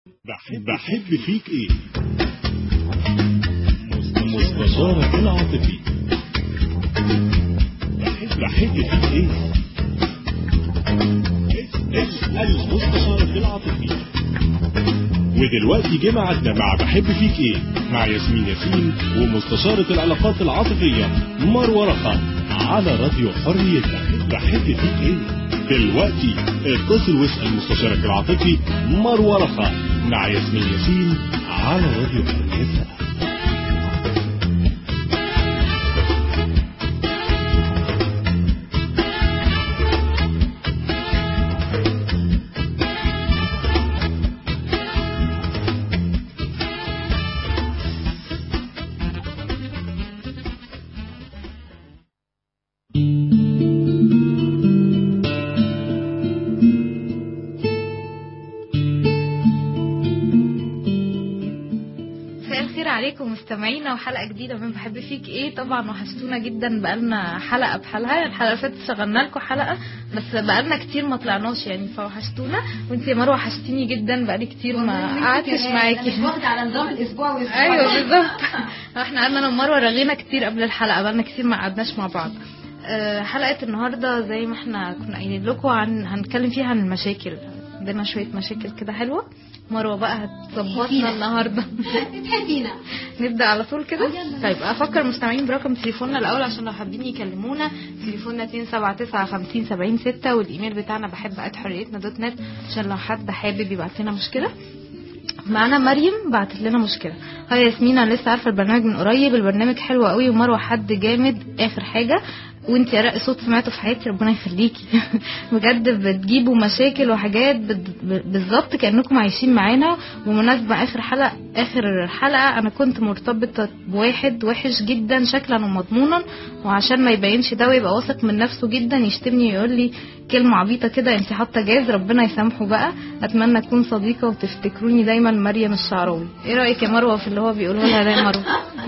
بحب, بحب فيك ايه مستشارك العاطفي بحب, بحب فيك ايه اسأل مستشارك العاطفي ودلوقتي جه ميعادنا مع بحب فيك ايه مع ياسمين ياسين ومستشارة العلاقات العاطفية مروة رخا على راديو حريتك بحب فيك ايه دلوقتي اتصل واسأل مستشارك العاطفي مروة رخا مع ياسمين ياسين على راديو حريتك عليكم مستمعينا وحلقه جديده من بحب فيك ايه طبعا وحشتونا جدا بقالنا حلقه بحالها الحلقه اللي فاتت شغلنا لكم حلقه بس بقالنا كتير ما طلعناش يعني فوحشتونا وانت يا مروه وحشتيني جدا بقالي كتير ما قعدتش معاكي مش واخده على نظام الاسبوع والاسبوع ايوه بالظبط احنا قعدنا انا ومروه رغينا كتير قبل الحلقه بقالنا كتير ما قعدناش مع بعض أه حلقه النهارده زي ما احنا كنا قايلين لكم عن هنتكلم فيها عن المشاكل عندنا شويه مشاكل كده حلوه مروه بقى هتظبطنا النهارده تحبينا نبدا على طول كده طيب افكر المستمعين برقم تليفوننا الاول عشان لو حابين يكلمونا تليفوننا 279 6 والايميل بتاعنا بحب حريتنا دوت نت عشان لو حد حابب يبعت لنا مشكله معانا مريم بعتت لنا مشكله هاي ياسمين انا لسه عارفه البرنامج من قريب البرنامج حلو قوي ومروه حد جامد اخر حاجه وانت ارق صوت سمعته في حياتي ربنا يخليكي بجد بتجيبوا مشاكل وحاجات بالظبط كانكم عايشين معانا ومناسبه اخر حلقه اخر حلقه انا كنت مرتبطه بواحد وحش جدا شكلا ومضمونا وعشان ما يبينش ده ويبقى واثق من نفسه جدا يشتمني ويقول لي كلمه عبيطه كده انت حاطه جاز ربنا يسامحه بقى اتمنى اكون صديقه وتفتكروني دايما مريم الشعراوي ايه رايك يا مروه في اللي هو بيقوله لها ده يا مروه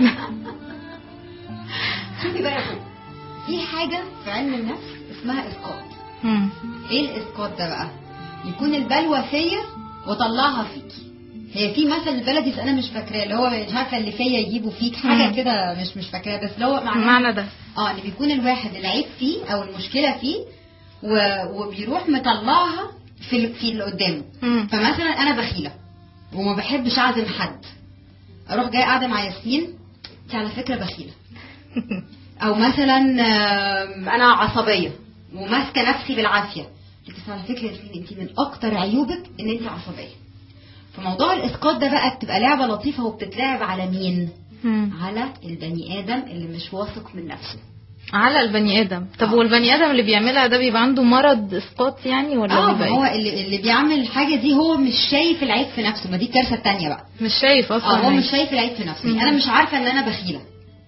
شوفي بقى في حاجة في علم النفس اسمها اسقاط ايه الاسقاط ده بقى يكون البلوى فيا واطلعها فيكي هي في مثل البلدي بس انا مش فاكراه اللي هو مش عارفه اللي فيا يجيبه فيك حاجه كده مش مش فاكراه بس اللي هو معنى معنى ده اه اللي بيكون الواحد العيب فيه او المشكله فيه و... وبيروح مطلعها في في اللي قدامه مم. فمثلا انا بخيله وما بحبش اعزم حد اروح جاي قاعده مع ياسمين انت على فكره بخيله او مثلا انا عصبيه وماسكه نفسي بالعافيه بس على فكره يا انت من اكتر عيوبك ان انت عصبيه فموضوع الاسقاط ده بقى بتبقى لعبه لطيفه وبتتلعب على مين مم. على البني ادم اللي مش واثق من نفسه على البني ادم طب والبني ادم اللي بيعملها ده بيبقى عنده مرض اسقاط يعني ولا اه بيبقى هو إيه؟ اللي, اللي بيعمل الحاجه دي هو مش شايف العيب في نفسه ما دي الكارثه الثانيه بقى مش شايف اه اصلا هو يعني. مش شايف العيب في نفسه مم. انا مش عارفه ان انا بخيله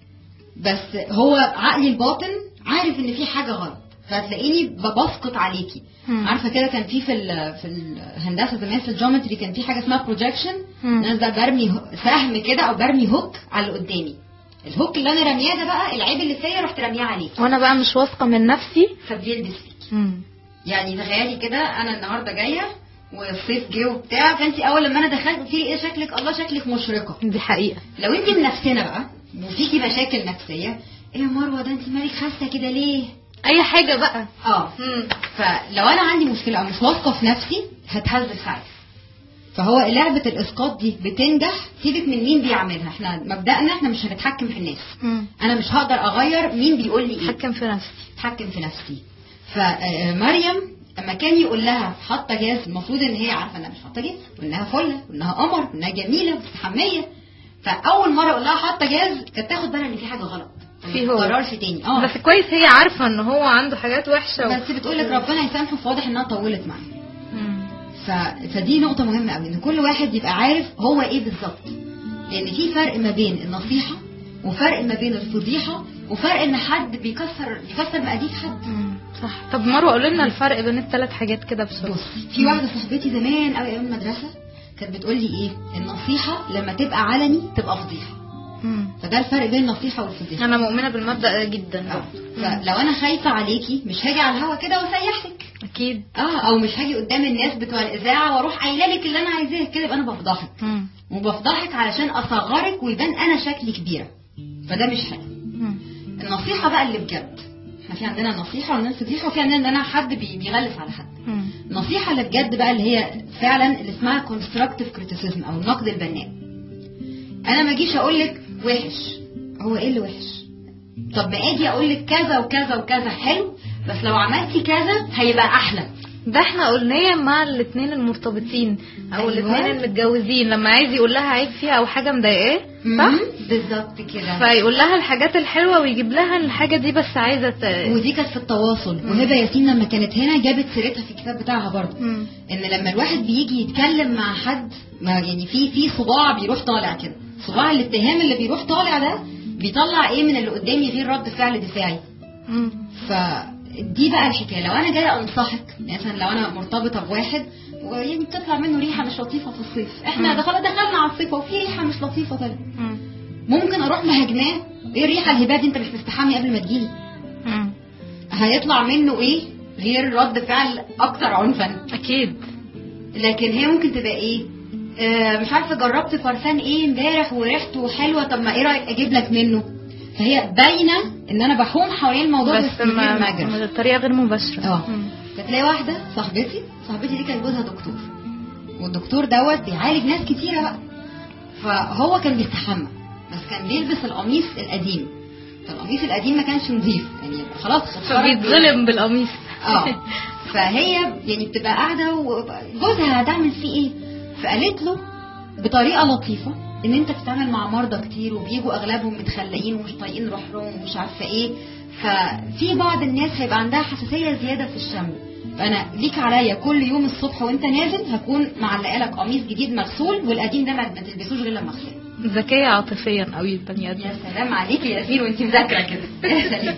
بس هو عقلي الباطن عارف ان في حاجه غلط فهتلاقيني بسقط عليكي مم. عارفه كده كان في في ال- في الهندسه زمان في الجيومتري كان في حاجه اسمها بروجكشن مم. الناس ده برمي هو- سهم كده او برمي هوك على اللي قدامي الهوك اللي انا رامياه ده بقى العيب اللي فيا رحت راميه عليكي وانا بقى مش واثقه من نفسي فبيلبس فيكي مم. يعني تخيلي كده انا النهارده جايه والصيف جه وبتاع فانت اول لما انا دخلت قلت لي ايه شكلك الله شكلك مشرقه دي حقيقه لو انت من نفسنا بقى وفيكي مشاكل نفسيه ايه يا مروه ده انت مالك خاسه كده ليه اي حاجه بقى اه مم. فلو انا عندي مشكله او مش واثقه في نفسي هتهز ساعتها فهو لعبه الاسقاط دي بتنجح سيبك من مين بيعملها احنا مبدأنا احنا مش هنتحكم في الناس مم. انا مش هقدر اغير مين بيقول لي ايه اتحكم في نفسي اتحكم في نفسي فمريم لما كان يقول لها حاطه جاز المفروض ان هي عارفه انها مش حاطه جاز وانها فله وانها قمر وانها جميله مستحميه فاول مره اقول لها حاطه جاز كانت تاخد بالها ان في حاجه غلط في هو. قررش تاني اه بس كويس هي عارفه ان هو عنده حاجات وحشه و... بس بتقول لك ربنا يسامحه فواضح انها طولت معاه مم. ف... فدي نقطه مهمه قوي ان كل واحد يبقى عارف هو ايه بالظبط لان في فرق ما بين النصيحه وفرق ما بين الفضيحه وفرق ان حد بيكسر بيكسر مقاديف حد مم. صح طب مروه قول لنا الفرق بين الثلاث حاجات كده بسرعه بص في واحده صاحبتي زمان قوي ايام المدرسه كانت بتقول لي ايه النصيحه لما تبقى علني تبقى فضيحه مم. فده الفرق بين النصيحه والفضيحه انا مؤمنه بالمبدا ده جدا اه فلو انا خايفه عليكي مش هاجي على الهوا كده واسيحك اكيد اه او مش هاجي قدام الناس بتوع الاذاعه واروح قايله لك اللي انا عايزاه كده يبقى انا بفضحك مم. وبفضحك علشان اصغرك ويبان انا شكلي كبيره فده مش حلو مم. النصيحه بقى اللي بجد احنا في عندنا نصيحه وعندنا فضيحه وفي عندنا ان انا حد بي- بيغلس على حد مم. النصيحه اللي بجد بقى اللي هي فعلا اللي اسمها constructive criticism او النقد البناء انا ما اجيش اقول لك وحش هو ايه اللي وحش طب ما اجي اقول لك كذا وكذا وكذا حلو بس لو عملتي كذا هيبقى احلى ده احنا قلناه مع الاثنين المرتبطين او أيوة. الاثنين المتجوزين لما عايز يقول لها عيب فيها او حاجه مضايقاه مم، صح بالظبط كده فيقول لها الحاجات الحلوه ويجيب لها الحاجه دي بس عايزه ت... ودي كانت في التواصل وهبه ياسين لما كانت هنا جابت سيرتها في الكتاب بتاعها برضه مم. ان لما الواحد بيجي يتكلم مع حد ما يعني في في صباع بيروح طالع كده صباع الاتهام اللي بيروح طالع ده بيطلع ايه من اللي قدامي غير رد فعل دفاعي مم. فدي بقى الحكايه لو انا جايه انصحك مثلا لو انا مرتبطه بواحد ويمكن بتطلع منه ريحه مش لطيفه في الصيف احنا مم. دخلنا دخلنا على الصيف وفي ريحه مش لطيفه طلع مم. ممكن اروح مهاجماه ايه الريحه الهباب دي انت مش مستحمي قبل ما تجيلي مم. هيطلع منه ايه غير رد فعل اكتر عنفا اكيد لكن هي ممكن تبقى ايه آه مش عارفه جربت فرسان ايه امبارح وريحته حلوه طب ما ايه رايك اجيب لك منه فهي باينه ان انا بحوم حوالين الموضوع بس من غير ما ما أجرح. بطريقه غير مباشره اه مم. فتلاقي واحده صاحبتي صاحبتي دي كان جوزها دكتور والدكتور دوت بيعالج ناس كتيره بقى فهو كان بيستحمى بس كان بيلبس القميص القديم فالقميص القديم ما كانش نظيف يعني خلاص فبيتظلم بالقميص اه فهي يعني بتبقى قاعده وجوزها هتعمل فيه ايه فقالت له بطريقه لطيفه ان انت بتتعامل مع مرضى كتير وبيجوا اغلبهم متخلقين ومش طايقين روحهم ومش عارفه ايه ففي بعض الناس هيبقى عندها حساسيه زياده في الشم فانا ليك عليا كل يوم الصبح وانت نازل هكون معلقه لك قميص جديد مغسول والقديم ده ما ما تلبسوش غير لما اغسله ذكيه عاطفيا قوي البني ادم يا سلام عليكي يا ياسين وانت مذاكره كده يا سلام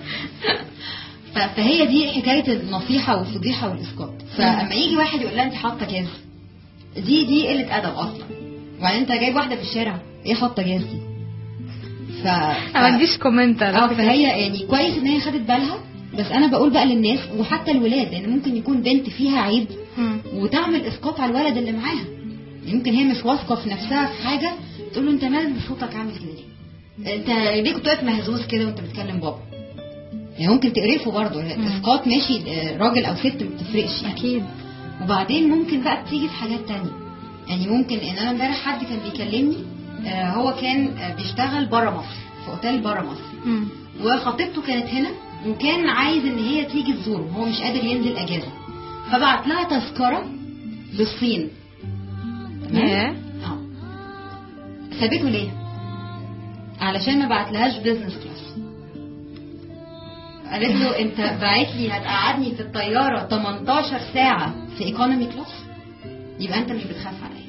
ف- فهي دي حكايه النصيحه والفضيحه والاسقاط فاما يجي واحد يقول لها انت حاطه جاز دي دي قله ادب اصلا وبعدين انت جايب واحده في الشارع ايه حاطه جاز دي ف... ف... ما عنديش كومنت على اه فكرة. فهي يعني كويس ان هي خدت بالها بس انا بقول بقى للناس وحتى الولاد لان ممكن يكون بنت فيها عيب مم. وتعمل اسقاط على الولد اللي معاها يعني ممكن هي مش واثقه في نفسها في حاجه تقول له انت مالك صوتك عامل كده ليه؟ انت ليه كنت واقف مهزوز كده وانت بتكلم بابا؟ يعني ممكن تقرفه برضه الاسقاط ماشي آه، راجل او ست ما بتفرقش يعني اكيد وبعدين ممكن بقى بتيجي في حاجات تانية يعني ممكن ان انا امبارح حد كان بيكلمني آه، هو كان آه، بيشتغل بره مصر في اوتيل بره مصر مم. وخطيبته كانت هنا وكان عايز ان هي تيجي تزوره هو مش قادر ينزل اجازه فبعت لها تذكره للصين تمام ياه. اه سابته ليه علشان ما بعتلهاش بزنس كلاس قالت له انت باعت لي هتقعدني في الطياره 18 ساعه في ايكونومي كلاس يبقى انت مش بتخاف عليا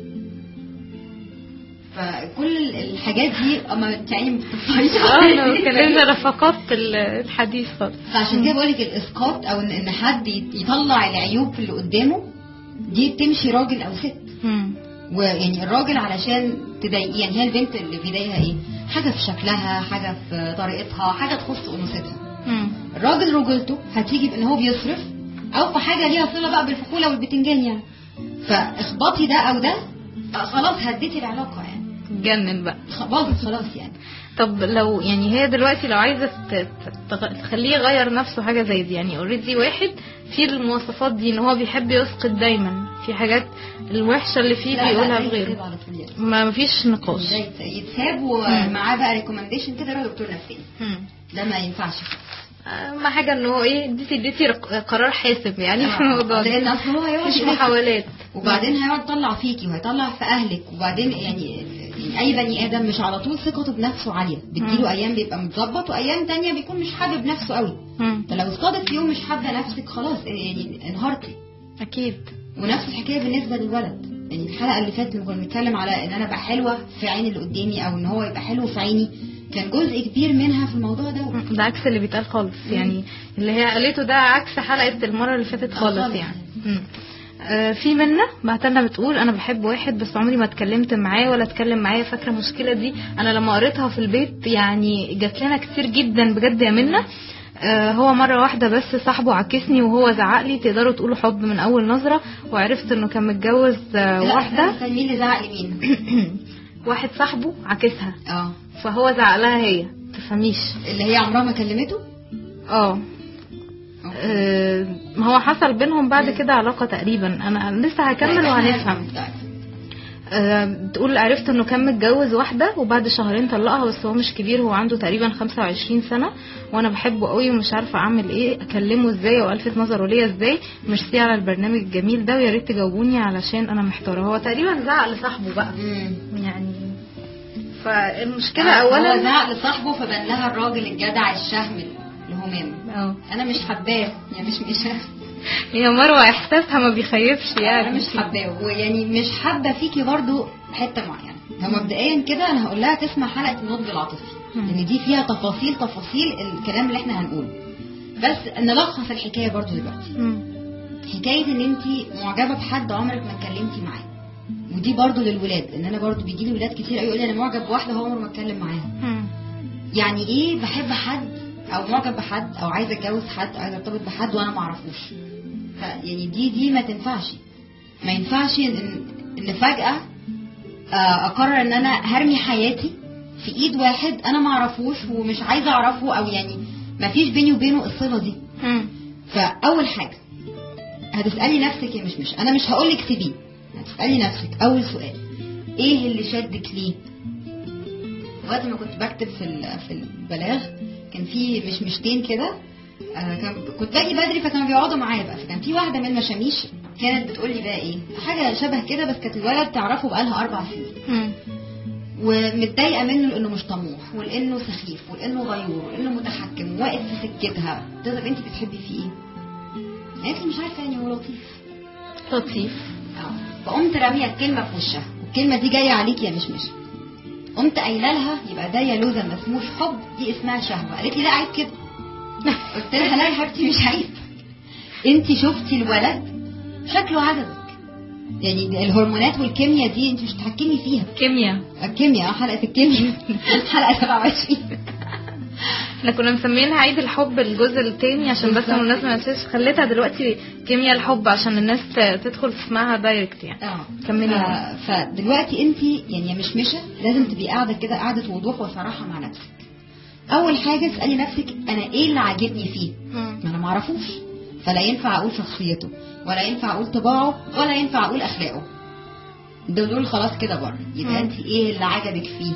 فكل الحاجات دي اما انت يعني ما بتطلعيش اه انا اتكلمنا رفقات ال- الحديث خالص فعشان كده بقولك الاسقاط او ان إن حد يت- يطلع العيوب في اللي قدامه دي بتمشي راجل او ست مم. ويعني الراجل علشان تضايق يعني هي البنت اللي بيضايقها ايه حاجه في شكلها حاجه في طريقتها حاجه تخص انوثتها مم. الراجل رجولته هتيجي بان هو بيصرف او في حاجه ليها صله بقى بالفحوله والبتنجان يعني فاخبطي ده او ده آه، خلاص هديتي العلاقه يعني جنن بقى خ- باظت خلاص يعني طب لو يعني هي دلوقتي لو عايزه ت- ت- تغ- تخليه يغير نفسه حاجه زي دي يعني اوريدي واحد في المواصفات دي ان هو بيحب يسقط دايما في حاجات الوحشه اللي فيه لا، لا، بيقولها ده في يتساب غيره على طول يعني. ما فيش نقاش ده يت- يتساب ومعاه بقى ريكومنديشن كده يروح دكتور نفسي مم. ده ما ينفعش اهم حاجه ان هو ايه اديتي اديتي رق- قرار حاسم يعني في الموضوع ده لان اصل هو هيقعد مفيش يلف. محاولات وبعدين هيقعد يطلع فيكي وهيطلع في اهلك وبعدين يعني يعني اي بني ادم مش على طول ثقته بنفسه عاليه مم. بتجيله ايام بيبقى متظبط وايام تانية بيكون مش حابب نفسه قوي مم. فلو اصطادت في يوم مش حابه نفسك خلاص يعني انهارتي اكيد ونفس الحكايه بالنسبه للولد يعني الحلقه اللي فاتت لما كنا بنتكلم على ان انا ابقى حلوه في عين اللي قدامي او ان هو يبقى حلو في عيني كان جزء كبير منها في الموضوع ده مم. ده عكس اللي بيتقال خالص يعني اللي هي قالته ده عكس حلقه المره اللي فاتت خالص خالص. يعني مم. آه، في منا بعتلنا بتقول انا بحب واحد بس عمري ما اتكلمت معاه ولا اتكلم معايا فاكره المشكله دي انا لما قريتها في البيت يعني جات لنا كتير جدا بجد يا منا آه، هو مرة واحدة بس صاحبه عكسني وهو زعق لي تقدروا تقولوا حب من أول نظرة وعرفت إنه كان متجوز آه، لا، واحدة استنى، مين اللي زعق لمين واحد صاحبه عكسها اه فهو زعق لها هي تفهميش اللي هي عمرها ما كلمته اه أوكي. آه، ما هو حصل بينهم بعد كده علاقة تقريبا انا لسه هكمل طيب، إحنا وهنفهم هنفهم. طيب. آه، بتقول عرفت انه كان متجوز واحدة وبعد شهرين طلقها بس هو مش كبير هو عنده تقريبا 25 سنة وانا بحبه قوي ومش عارفة اعمل ايه اكلمه ازاي او الفت نظره ليا ازاي ميرسي على البرنامج الجميل ده ويا ريت تجاوبوني علشان انا محتارة هو تقريبا زعق لصاحبه بقى مم. يعني فالمشكلة هو اولا زعق لصاحبه فبان لها الراجل الجدع الشهم الهمام اه انا مش حباه يعني مش مش هي مروة احساسها ما بيخيبش يعني انا مش حباه ويعني مش حابه فيكي برضو حته معينه هو مبدئيا كده انا هقول لها تسمع حلقه النضج العاطفي مم. لان دي فيها تفاصيل تفاصيل الكلام اللي احنا هنقوله بس نلخص الحكايه برضو دلوقتي مم. حكايه ان انت معجبه بحد عمرك ما اتكلمتي معاه ودي برضو للولاد ان انا برضو بيجي لي ولاد كتير قوي يقول لي انا معجب بواحده هو عمره ما اتكلم معاها مم. يعني ايه بحب حد او معجب بحد او عايزه اتجوز حد او عايزه ارتبط بحد وانا ما اعرفوش ف- يعني دي دي ما تنفعش ما ينفعش ان ان فجاه آه، اقرر ان انا هرمي حياتي في ايد واحد انا ما اعرفوش ومش عايزه اعرفه او يعني ما فيش بيني وبينه الصله دي مم. فاول حاجه هتسالي نفسك يا مش مش انا مش هقول لك سيبيه هتسالي نفسك اول سؤال ايه اللي شدك ليه وقت ما كنت بكتب في ال- في البلاغ كان في مشمشتين كده آه، كان كنت باجي بدري فكانوا بيقعدوا معايا بقى فكان في واحده من المشاميش كانت بتقول لي بقى ايه حاجه شبه كده بس كانت الولد تعرفه بقالها اربع سنين مم. ومتضايقه منه لانه مش طموح ولانه سخيف ولانه غيور ولانه متحكم واقف في سكتها طب انت بتحبي فيه ايه؟ قالت لي مش عارفه يعني هو لطيف لطيف اه فقمت راميه الكلمه في وشها والكلمه دي جايه عليك يا مشمش قمت قايله لها يبقى ده يا لوزه ما اسموش حب دي اسمها شهوه قالت لي لا عيب كده قلت لها لا يا حبيبتي مش عيب انت شفتي الولد شكله عجبك يعني الهرمونات والكيمياء دي انت مش تحكمي فيها كيمياء الكيمياء اه حلقه الكيمياء حلقه 27 احنا كنا مسمينها عيد الحب الجزء التاني عشان بس بالظبط. الناس ما تنساش خليتها دلوقتي كيمياء الحب عشان الناس ت- تدخل تسمعها دايركت يعني اه كملي. ف... فدلوقتي انت يعني يا مشمشه لازم تبقي قاعده كده قاعده وضوح وصراحه مع نفسك اول حاجه اسالي نفسك انا ايه اللي عاجبني فيه مم. ما انا ما اعرفوش فلا ينفع اقول شخصيته ولا ينفع اقول طباعه ولا ينفع اقول اخلاقه دول دول خلاص كده بره يبقى مم. انت ايه اللي عجبك فيه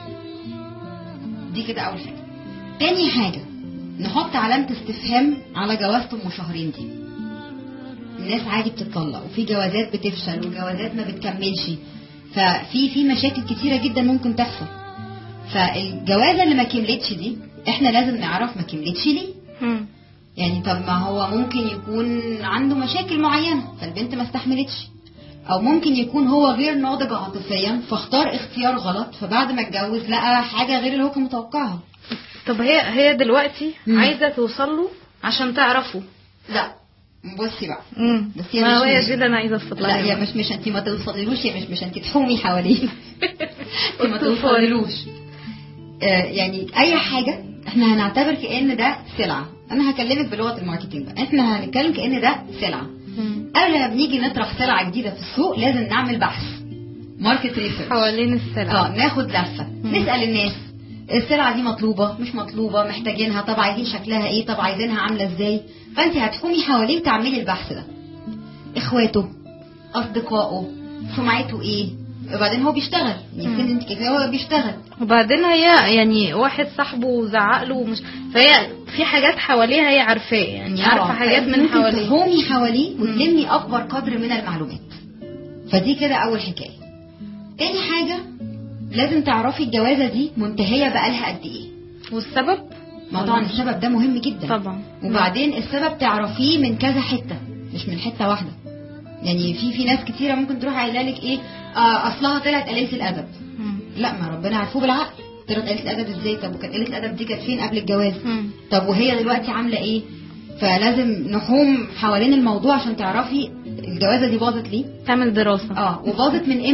دي كده اول حاجه تاني حاجه نحط علامه استفهام على جوازة ام شهرين دي الناس عادي بتطلق وفي جوازات بتفشل وجوازات ما بتكملش ففي في مشاكل كتيره جدا ممكن تحصل فالجوازه اللي ما كملتش دي احنا لازم نعرف ما كملتش ليه مم. يعني طب ما هو ممكن يكون عنده مشاكل معينة فالبنت ما استحملتش او ممكن يكون هو غير ناضج عاطفيا فاختار اختيار غلط فبعد ما اتجوز لقى حاجة غير اللي هو كان متوقعها طب هي هي دلوقتي مم. عايزه توصل له عشان تعرفه لا بصي بقى امم بس هي ما مش- هو هي جدا انا عايزه اوصل لا يا مش مش انت ما توصليلوش يا مش مش انت تحومي حواليه انت ما توصليلوش آه، يعني اي حاجه احنا هنعتبر كان ده سلعه انا هكلمك بلغه الماركتينج بقى احنا هنتكلم كان ده سلعه مم. قبل ما بنيجي نطرح سلعه جديده في السوق لازم نعمل بحث ماركت ريسيرش حوالين السلع اه ناخد لفه مم. نسال الناس السلعه دي مطلوبه مش مطلوبه محتاجينها طب عايزين شكلها ايه طب عايزينها عامله ازاي فانت هتحومي حواليه وتعملي البحث ده اخواته اصدقائه سمعته ايه وبعدين هو بيشتغل يعني مم. سن انت كده هو بيشتغل وبعدين هي يعني واحد صاحبه زعق له ومش فهي في حاجات حواليها هي عارفاه يعني عارفه آه، حاجات من فأنت حواليه تحومي حواليه مم. وتلمي اكبر قدر من المعلومات فدي كده اول حكايه تاني حاجه لازم تعرفي الجوازه دي منتهيه بقالها قد ايه والسبب ما طبعا السبب ده مهم جدا طبعا وبعدين السبب تعرفيه من كذا حته مش من حته واحده يعني في في ناس كتيره ممكن تروح قايله لك ايه آه اصلها طلعت قليله الادب مم. لا ما ربنا عارفوه بالعقل طلعت قليله الادب ازاي طب وكانت قليله الادب دي كانت فين قبل الجواز مم. طب وهي دلوقتي عامله ايه فلازم نحوم حوالين الموضوع عشان تعرفي الجوازه دي باظت ليه تعمل دراسه اه وباظت من امتى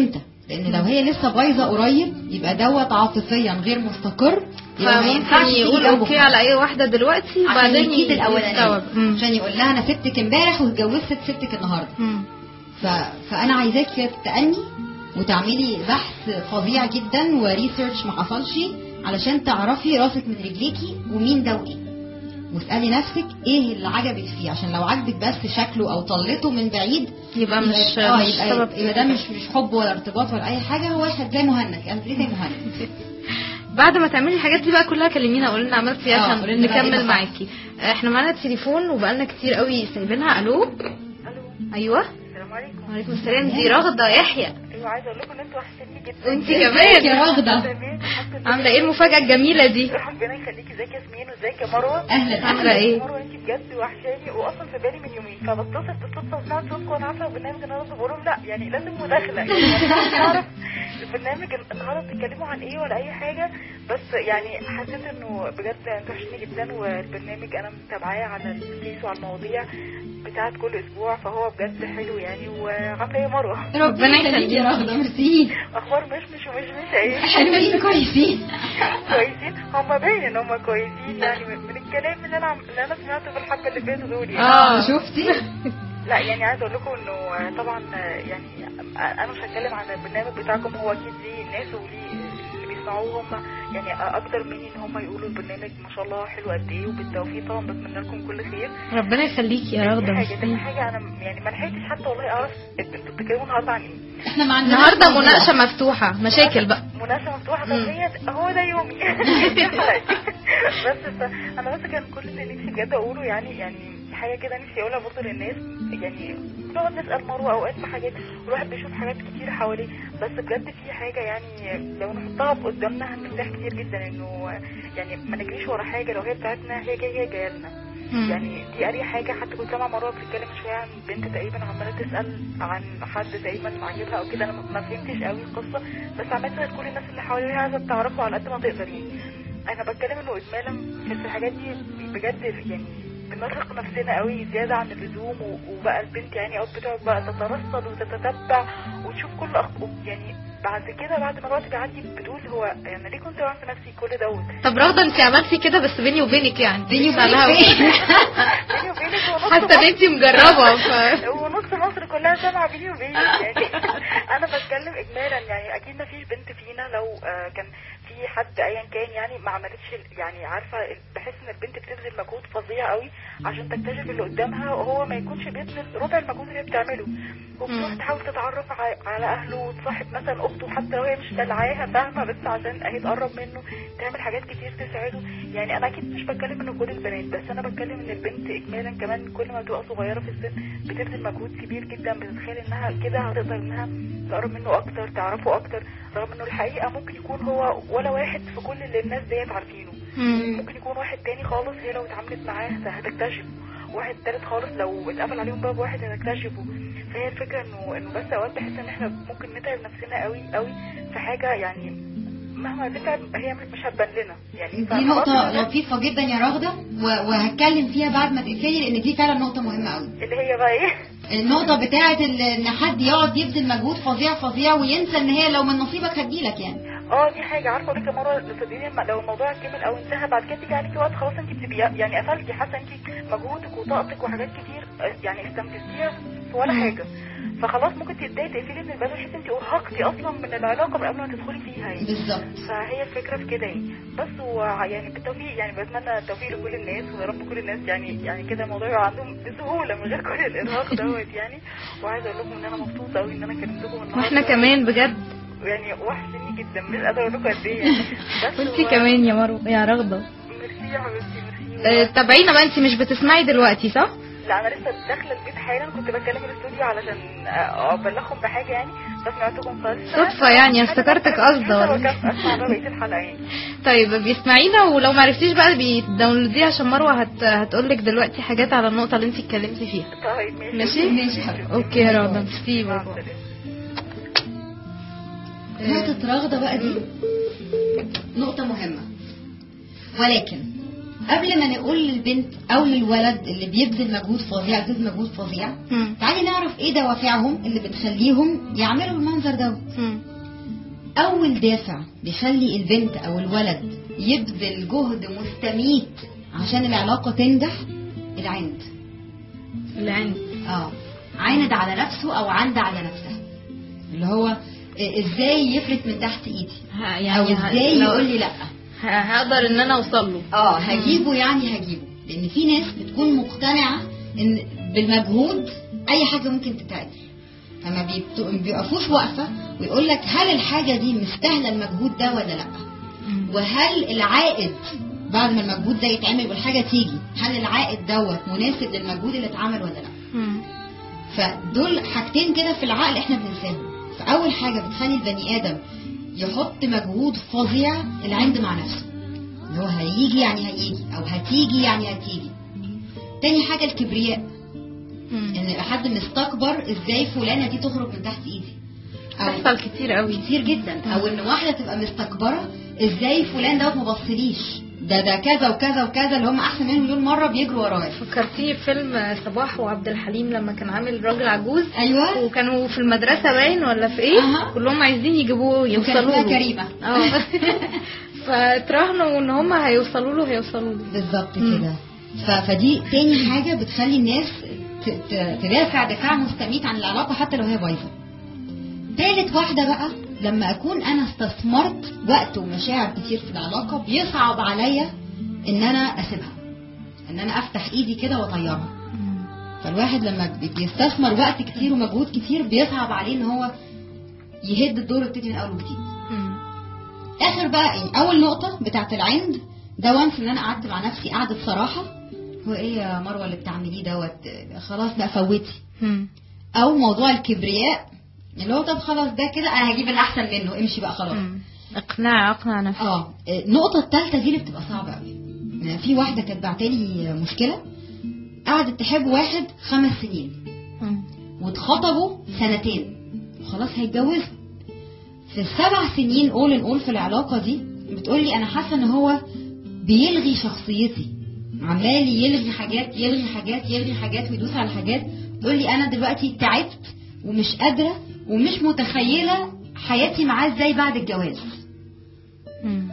لان لو هي لسه بايظه قريب يبقى دوت عاطفيا غير مستقر يبقى ما فممكن ينفعش تيجي يقول جنبه اوكي على اي واحده دلوقتي عشان وبعدين يكيد الاولانيه يستوعب. مم. عشان يقول لها انا سبتك امبارح واتجوزت سبتك النهارده مم. ف... فانا عايزاك تأني وتعملي بحث فظيع جدا وريسيرش ما حصلش علشان تعرفي راسك من رجليكي ومين ده وايه واسالي نفسك ايه اللي عجبك فيه عشان لو عجبك بس شكله او طلته من بعيد يبقى مش اه مش يبقى, سبب يبقى ده مش مش حب ولا ارتباط ولا اي حاجه هو واحد زي مهند انا زي مهند بعد ما تعملي الحاجات دي بقى كلها كلمينا قولي لنا عملتي ايه اه، عشان قولي لنا بقى ايه نكمل اللي معاكي احنا معانا تليفون وبقالنا كتير قوي سايبينها الو الو ايوه السلام عليكم وعليكم السلام دي رغده يحيى ايوه عايزه اقول لكم ان انتوا وحشتني جدا وانت ازيك كمان يا رغده تمام الحمد لله عامله ايه المفاجاه الجميله دي ربنا يخليكي ازيك يا ياسمين وازيك يا مروه اهلا عامله ايه مروه انت بجد وحشاني واصلا في بالي من يومين فبتصل بالصدفه وسمعت صوتكم وانا عارفه البرنامج النهارده بقول لهم لا يعني لازم مداخله يعني مش عارف البرنامج النهارده بتتكلموا عن ايه ولا اي حاجه بس يعني حسيت انه بجد انتوا وحشتني جدا والبرنامج انا متابعاه على الفيس وعلى المواضيع بتاعت كل اسبوع فهو بجد حلو يعني وعامله ايه يا مروه ربنا يخليك يا رغده ميرسي اخبار مش مش ومش مش ايه حلوين كويسين كويسين هم باين ان هم كويسين يعني من من الكلام اللي انا عم- اللي انا سمعته في الحبه اللي فاتوا دول يعني اه شفتي لا يعني عايزه اقول لكم انه طبعا يعني انا مش هتكلم عن البرنامج بتاعكم هو اكيد ليه ناس وليه اللي بيسمعوه هم يعني اكتر مني ان هم يقولوا البرنامج ما شاء الله حلو قد ايه وبالتوفيق طبعا بتمنى لكم كل خير ربنا يخليكي يا دي رغده حاجه تاني ميرسي. حاجه انا يعني ما لحقتش حتى والله اعرف انتوا بتتكلموا النهارده عن ايه احنا ما عندناش النهارده موضوع. مناقشه مفتوحه مشاكل بقى مناقشه مفتوحه مم. فهي هو ده يومي بس ف- انا بس كان كل اللي نفسي بجد اقوله يعني يعني حاجه كده نفسي اقولها برضه للناس يعني بنقعد نسال مروه اوقات في حاجات الواحد بيشوف حاجات كتير حواليه بس بجد في حاجه يعني لو نحطها قدامنا هنرتاح كتير جدا انه يعني ما نجريش ورا حاجه لو هي بتاعتنا هي جايه هي جايه لنا مم. يعني دي اريح حاجه حتى كنت سامعه مره بتتكلم شويه عن بنت تقريبا عماله تسال عن حد تقريبا عاجبها او كده انا ما فهمتش قوي القصه بس عماله تسال كل الناس اللي حواليها عايزه تعرفوا على قد ما تقدر يعني انا بتكلم انه اجمالا في الحاجات دي بجد يعني بنرهق نفسنا قوي زياده عن اللزوم و- وبقى البنت يعني او بتقعد بقى تترصد وتتتبع وتشوف كل أخ... يعني بعد كده بعد ما الوقت بيعدي بتقول هو يعني ليه كنت بعمل في نفسي كل دوت طب رغده انت عملتي كده بس بيني وبينك يعني بيني مش على وبينك الهوا. بيني وبينك هو نص حاسه ان انت مجربه ف ونص مصر كلها سامعه بيني وبينك يعني انا بتكلم اجمالا يعني اكيد ما فيش بنت فينا لو آه، كان في حد ايا كان يعني ما عملتش ال- يعني عارفه بحس ان البنت بتبذل مجهود فظيع قوي عشان تكتشف اللي قدامها وهو ما يكونش بيبذل ربع المجهود اللي هي بتعمله وبتروح مم. تحاول تتعرف ع- على اهله وتصاحب مثلا اخته حتى لو هي مش دلعاها فاهمه بس عشان اهي تقرب منه تعمل حاجات كتير تساعده يعني انا اكيد مش بتكلم ان كل البنات بس انا بتكلم ان البنت اجمالا كمان كل ما تبقى صغيره في السن بتبذل مجهود كبير جدا بتتخيل انها كده هتقدر انها تقرب منه اكتر تعرفه اكتر رغم انه الحقيقه ممكن يكون هو ولا واحد في كل اللي الناس ديت عارفينه مم. ممكن يكون واحد تاني خالص هي لو اتعاملت معاه هتكتشفه واحد تالت خالص لو اتقفل عليهم باب واحد هتكتشفه فهي الفكره انه انه بس اوقات بحس ان احنا ممكن نتعب نفسنا قوي قوي في حاجه يعني مهما نتعب هي مش هتبان لنا يعني دي فخلاص نقطة الناس- لطيفة جدا يا رغدة و- وهتكلم فيها بعد ما تقفلي لأن دي فعلا نقطة مهمة قوي اللي هي بقى ايه النقطة بتاعت ال- إن حد يقعد يبذل مجهود فظيع فظيع وينسى إن هي لو من نصيبك هتجيلك يعني اه دي حاجه عارفه اقول لك مره صدقيني لما- لو الموضوع كمل او انتهى بعد كده تيجي عليكي وقت خلاص انت بتبقي يعني قفلتي حاسه انت مجهودك وطاقتك وحاجات كتير آه، يعني استنفذتيها في ولا حاجه فخلاص ممكن تبداي تقفلي من الباب وتحسي انت ارهقتي اصلا من العلاقه من قبل ما تدخلي فيها يعني بالظبط فهي الفكره في كده يعني بس هو يعني بالتوفيق يعني بتمنى التوفيق لكل الناس ويا رب كل الناس يعني يعني كده الموضوع يبقى عندهم بسهوله من غير كل الارهاق دوت يعني وعايزه اقول لكم ان انا مبسوطه قوي ان انا كلمتكم النهارده واحنا كمان بجد يعني وحشني جدا مش قادره اقول لكم قد ايه يعني بس وانتي هو- كمان يا مروه يا رغده ميرسي يا حبيبتي ميرسي آه، تابعينا بقى انت مش بتسمعي دلوقتي صح؟ لا انا لسه داخله البيت حالا كنت بتكلم الاستوديو علشان آه، ابلغهم بحاجه يعني فسمعتكم خالص صدفة يعني، افتكرتك قصده ولا ولا اسمع بقى بقيه الحلقه يعني طيب بيسمعينا ولو ما عرفتيش بقى بيداونلوديها عشان مروه هت... هتقولك دلوقتي حاجات على النقطه اللي انت اتكلمتي فيها طيب ماشي ماشي ماشي يا حبيبتي. اوكي يا رغده ميرسي مع باي باي. السلامه نقطة رغدة بقى دي نقطة مهمة ولكن قبل ما نقول للبنت أو للولد اللي بيبذل مجهود فظيع بيبذل مجهود فظيع مم. تعالي نعرف ايه دوافعهم اللي بتخليهم يعملوا المنظر ده مم. اول دافع بيخلي البنت او الولد يبذل جهد مستميت عشان العلاقه تنجح العند العند اه عاند على نفسه او عند على نفسها اللي هو إيه، ازاي يفلت من تحت ايدي ه- او يعني ه- ازاي لو- يقول لي لا ه- هقدر ان انا اوصل له اه هجيبه يعني هجيبه لان في ناس بتكون مقتنعه ان بالمجهود اي حاجه ممكن تتعمل فما بيبت- ما بيقفوش واقفه ويقول لك هل الحاجه دي مستاهله المجهود ده ولا لا وهل العائد بعد ما المجهود ده يتعمل والحاجه تيجي هل العائد دوت مناسب للمجهود اللي اتعمل ولا لا مم. فدول حاجتين كده في العقل احنا بننساهم فاول حاجه بتخلي البني ادم يحط مجهود فظيع العند مع نفسه اللي هو هيجي يعني هيجي او هتيجي يعني هتيجي تاني حاجه الكبرياء مم. ان يبقى حد مستكبر ازاي فلانه دي تخرج من تحت ايدي او بتحصل كتير قوي كتير جدا او ان واحده تبقى مستكبره ازاي فلان دوت ما بصليش ده ده كذا وكذا وكذا اللي هم احسن منهم مليون مره بيجروا ورايا فكرتيني بفيلم صباح وعبد الحليم لما كان عامل راجل عجوز ايوه وكانوا في المدرسه باين ولا في ايه أها. كلهم عايزين يجيبوه وكان يوصلوا اسمها له كريمه اه فتراهنوا ان هم هيوصلوا له هيوصلوا له بالظبط مم. كده ف- فدي تاني حاجة بتخلي الناس ت- ت- تدافع دفاع مستميت عن العلاقة حتى لو هي بايظة تالت واحدة بقى لما أكون أنا استثمرت وقت ومشاعر كتير في العلاقة بيصعب عليا إن أنا أسيبها إن أنا أفتح إيدي كده وأطيرها فالواحد لما بي- بيستثمر وقت كتير ومجهود كتير بيصعب عليه إن هو يهد الدور ويبتدي من أول وجديد مم. اخر بقى يعني اول نقطه بتاعت العند ده وانس ان انا قعدت مع نفسي قعده صراحه هو ايه يا مروه اللي بتعمليه دوت خلاص بقى فوتي مم. او موضوع الكبرياء اللي هو طب خلاص ده كده انا هجيب الاحسن منه امشي بقى خلاص مم. اقناع اقنع نفسي اه النقطه الثالثه دي اللي بتبقى صعبه قوي يعني في واحده كانت بعتلي مشكله قعدت تحب واحد خمس سنين مم. واتخطبوا سنتين خلاص هيتجوزوا في السبع سنين اول ان اول في العلاقه دي بتقولي انا حاسه ان هو بيلغي شخصيتي عمال يلغي حاجات يلغي حاجات يلغي حاجات ويدوس على حاجات تقولي انا دلوقتي تعبت ومش قادره ومش متخيله حياتي معاه ازاي بعد الجواز مم.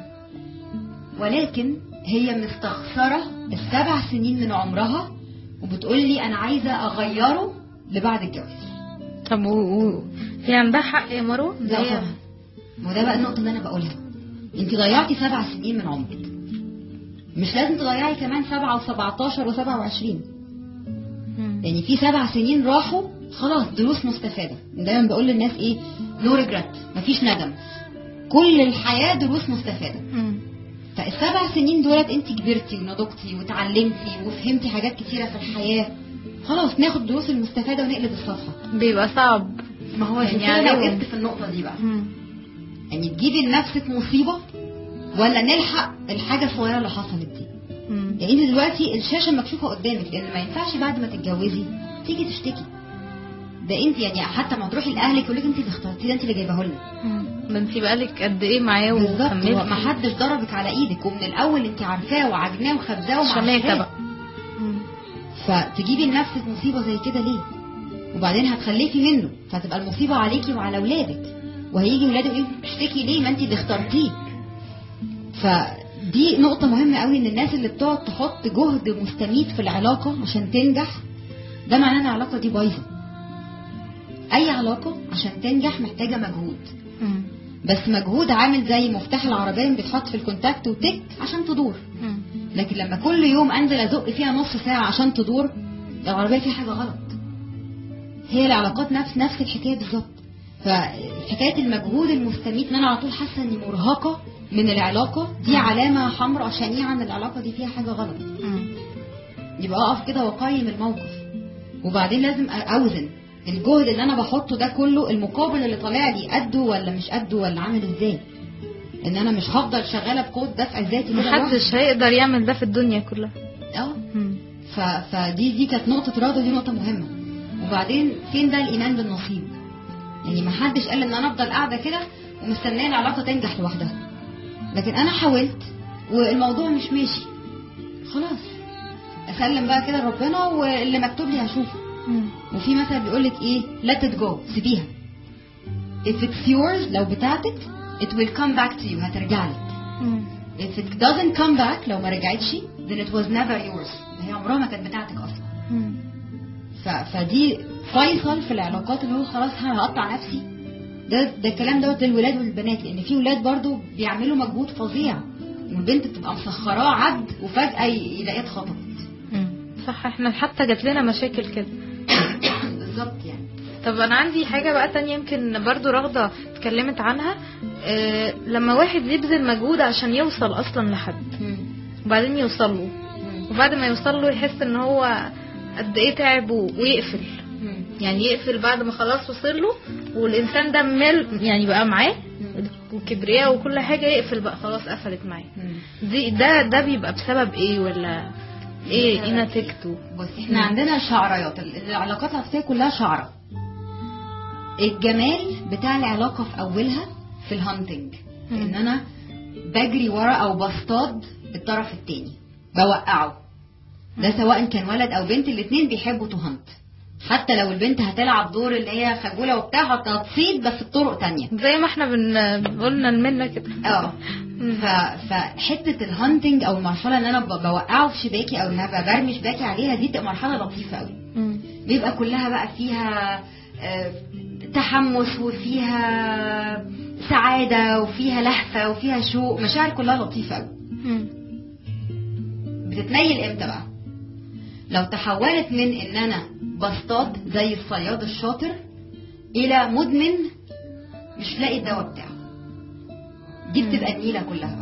ولكن هي مستخسره السبع سنين من عمرها وبتقولي انا عايزه اغيره لبعد الجواز طب و... و... هي عندها حق يا مروه لا هي- طبعا ما ده بقى النقطة اللي أنا بقولها أنت ضيعتي سبع سنين من عمرك مش لازم تضيعي كمان سبعة وسبعتاشر وسبعة وعشرين مم. يعني في سبع سنين راحوا خلاص دروس مستفادة دايما بقول للناس إيه نو ريجريت مفيش ندم كل الحياة دروس مستفادة مم. فالسبع سنين دولت انت كبرتي ونضجتي وتعلمتي وفهمتي حاجات كتيرة في الحياة خلاص ناخد دروس المستفادة ونقلب الصفحة بيبقى صعب ما هو يعني يعني لو عليهم. وقفت في النقطة دي بقى مم. يعني تجيبي لنفسك مصيبة ولا نلحق الحاجة الصغيرة اللي حصلت دي مم. يعني انت دلوقتي الشاشة مكشوفة قدامك لان ما ينفعش بعد ما تتجوزي تيجي تشتكي ده انت يعني حتى ما تروحي لاهلك يقول لك انت اللي اخترتيه ده انت اللي جايباه لنا مم. ده انت بقالك قد ايه معاه بالظبط هو وكملتي ما حدش ضربك على ايدك ومن الاول انت عارفاه وعجناه وخبزاه شماتة ومعشاه بقى مم. فتجيبي لنفسك مصيبة زي كده ليه وبعدين هتخلفي منه فتبقى المصيبة عليكي وعلى اولادك وهيجي ولادك يقولوا بتشتكي ليه ما انت اللي اخترتيه فدي نقطة مهمة قوي ان الناس اللي بتقعد تحط جهد مستميت في العلاقة عشان تنجح ده معناه ان العلاقة دي بايظة اي علاقة عشان تنجح محتاجة مجهود مم. بس مجهود عامل زي مفتاح العربية اللي بيتحط في الكونتاكت وتك عشان تدور مم. لكن لما كل يوم انزل ازق فيها نص ساعه عشان تدور العربيه فيها حاجه غلط هي العلاقات نفس نفس الحكايه بالظبط فحكايه المجهود المستميت ان انا على طول حاسه اني مرهقه من العلاقه دي علامه حمراء شنيعه ان العلاقه دي فيها حاجه غلط مم. يبقى اقف كده واقيم الموقف وبعدين لازم اوزن الجهد اللي انا بحطه ده كله المقابل اللي طالع لي قده ولا مش قده ولا عامل ازاي ان انا مش هفضل شغاله بقوه دفع ذاتي كده لوحدي. محدش هيقدر يعمل ده في الدنيا كلها اه مم. ف... فدي دي كانت نقطة رياضة دي نقطة مهمة وبعدين فين بقى الإيمان بالنصيب يعني ما حدش قال إن أنا أفضل قاعدة كده ومستنية العلاقة تنجح لوحدها لكن أنا حاولت والموضوع مش ماشي خلاص أسلم بقى كده لربنا واللي مكتوب لي هشوفه مم. وفي مثل بيقول لك إيه let it go سيبيها if it's yours لو بتاعتك it will come back to you هترجع لك مم. if it doesn't come back لو ما رجعتش then it was never yours هي عمرها ما كانت بتاعتك اصلا مم. ف... فدي فيصل في العلاقات اللي هو خلاص انا هقطع نفسي ده ده الكلام دوت للولاد والبنات لان في ولاد برضو بيعملوا مجهود فظيع والبنت بتبقى مسخراه عبد وفجاه ي- يلاقيها اتخطبت مم. صح احنا حتى جات لنا مشاكل كده بالظبط يعني طب انا عندي حاجة بقى تانية يمكن برضو رغدة اتكلمت عنها اه لما واحد يبذل مجهود عشان يوصل اصلا لحد وبعدين يوصل له وبعد ما يوصل له يحس ان هو قد ايه تعب و- ويقفل يعني يقفل بعد ما خلاص وصل له والانسان ده مل يعني بقى معاه وكبرياء وكل حاجة يقفل بقى خلاص قفلت معاه دي ده ده بيبقى بسبب ايه ولا ايه ايه نتيجته بص احنا عندنا شعريات ال- العلاقات العاطفيه كلها شعره الجمال بتاع العلاقه في اولها في الهانتنج مم. ان انا بجري ورا او بصطاد الطرف التاني بوقعه ده سواء كان ولد او بنت الاتنين بيحبوا تو هانت حتى لو البنت هتلعب دور اللي هي خجوله وبتاع هت- هتصيد بس بطرق تانية زي ما احنا بن قلنا المنة كده اه مم. ف... فحته الهانتنج او المرحله اللي انا ب- بوقعه في شباكي او ان انا برمي شباكي عليها دي بتبقى مرحله لطيفه قوي مم. بيبقى كلها بقى فيها آه، تحمس وفيها سعادة وفيها لهفة وفيها شوق مشاعر كلها لطيفة قوي مم. بتتنيل امتى بقى لو تحولت من ان انا بصطاد زي الصياد الشاطر الى مدمن مش لاقي الدواء بتاعه دي بتبقى النيلة كلها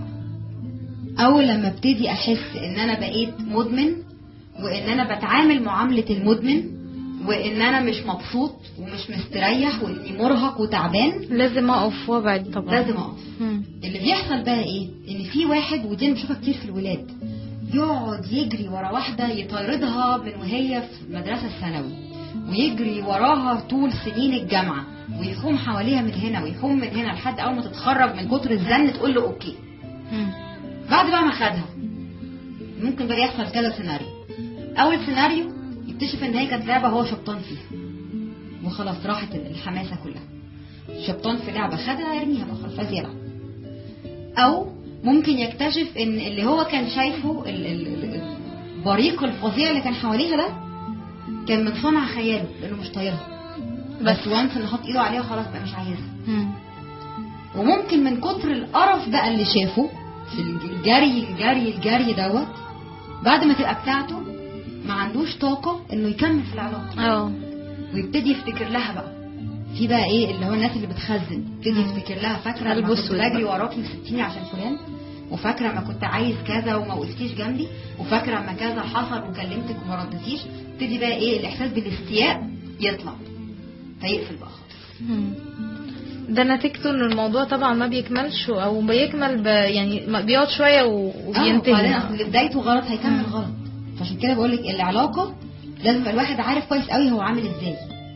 بقى اول لما ابتدي احس ان انا بقيت مدمن وان انا بتعامل معاملة المدمن وان انا مش مبسوط ومش مستريح واني مرهق وتعبان لازم اقف وابعد طبعا لازم اقف مم. اللي بيحصل بقى ايه ان في واحد ودي انا بشوفها كتير في الولاد يقعد يجري ورا واحده يطاردها من وهي في المدرسه الثانوي ويجري وراها طول سنين الجامعه ويحوم حواليها من هنا ويحوم من هنا لحد اول ما تتخرج من كتر الزن تقول له اوكي مم. بعد بقى ما خدها ممكن بقى يحصل كذا سيناريو اول سيناريو يكتشف ان هي كانت لعبه هو شبطان فيها وخلاص راحت الحماسه كلها شبطان في لعبه خدها ارميها بقى خلاص عايز يلعب او ممكن يكتشف ان اللي هو كان شايفه ال- ال- ال- البريق الفظيع اللي كان حواليها ده كان من صنع خياله لانه مش طايلها بس وانس ان حط ايده عليها خلاص بقى مش عايزها مم. وممكن من كتر القرف بقى اللي شافه في الجري الجري الجري دوت بعد ما تبقى بتاعته ما عندوش طاقة انه يكمل في العلاقة اه ويبتدي يفتكر لها بقى في بقى ايه اللي هو الناس اللي بتخزن يبتدي يفتكر لها فاكرة قلب لما كنت أسود بجري بقى. وراكي وسبتيني عشان فلان وفاكرة ما كنت عايز كذا وما وقفتيش جنبي وفاكرة ما كذا حصل وكلمتك وما ردتيش يبتدي بقى ايه الاحساس بالاستياء يطلع فيقفل بقى خالص مم. ده نتيجته ان الموضوع طبعا ما بيكملش او بيكمل ب... يعني ما بيقعد شويه و- اه وبعدين وبينتهي اصل اللي بدايته غلط هيكمل مم. غلط فعشان كده بقول لك العلاقه لازم يبقى الواحد عارف كويس قوي هو عامل ازاي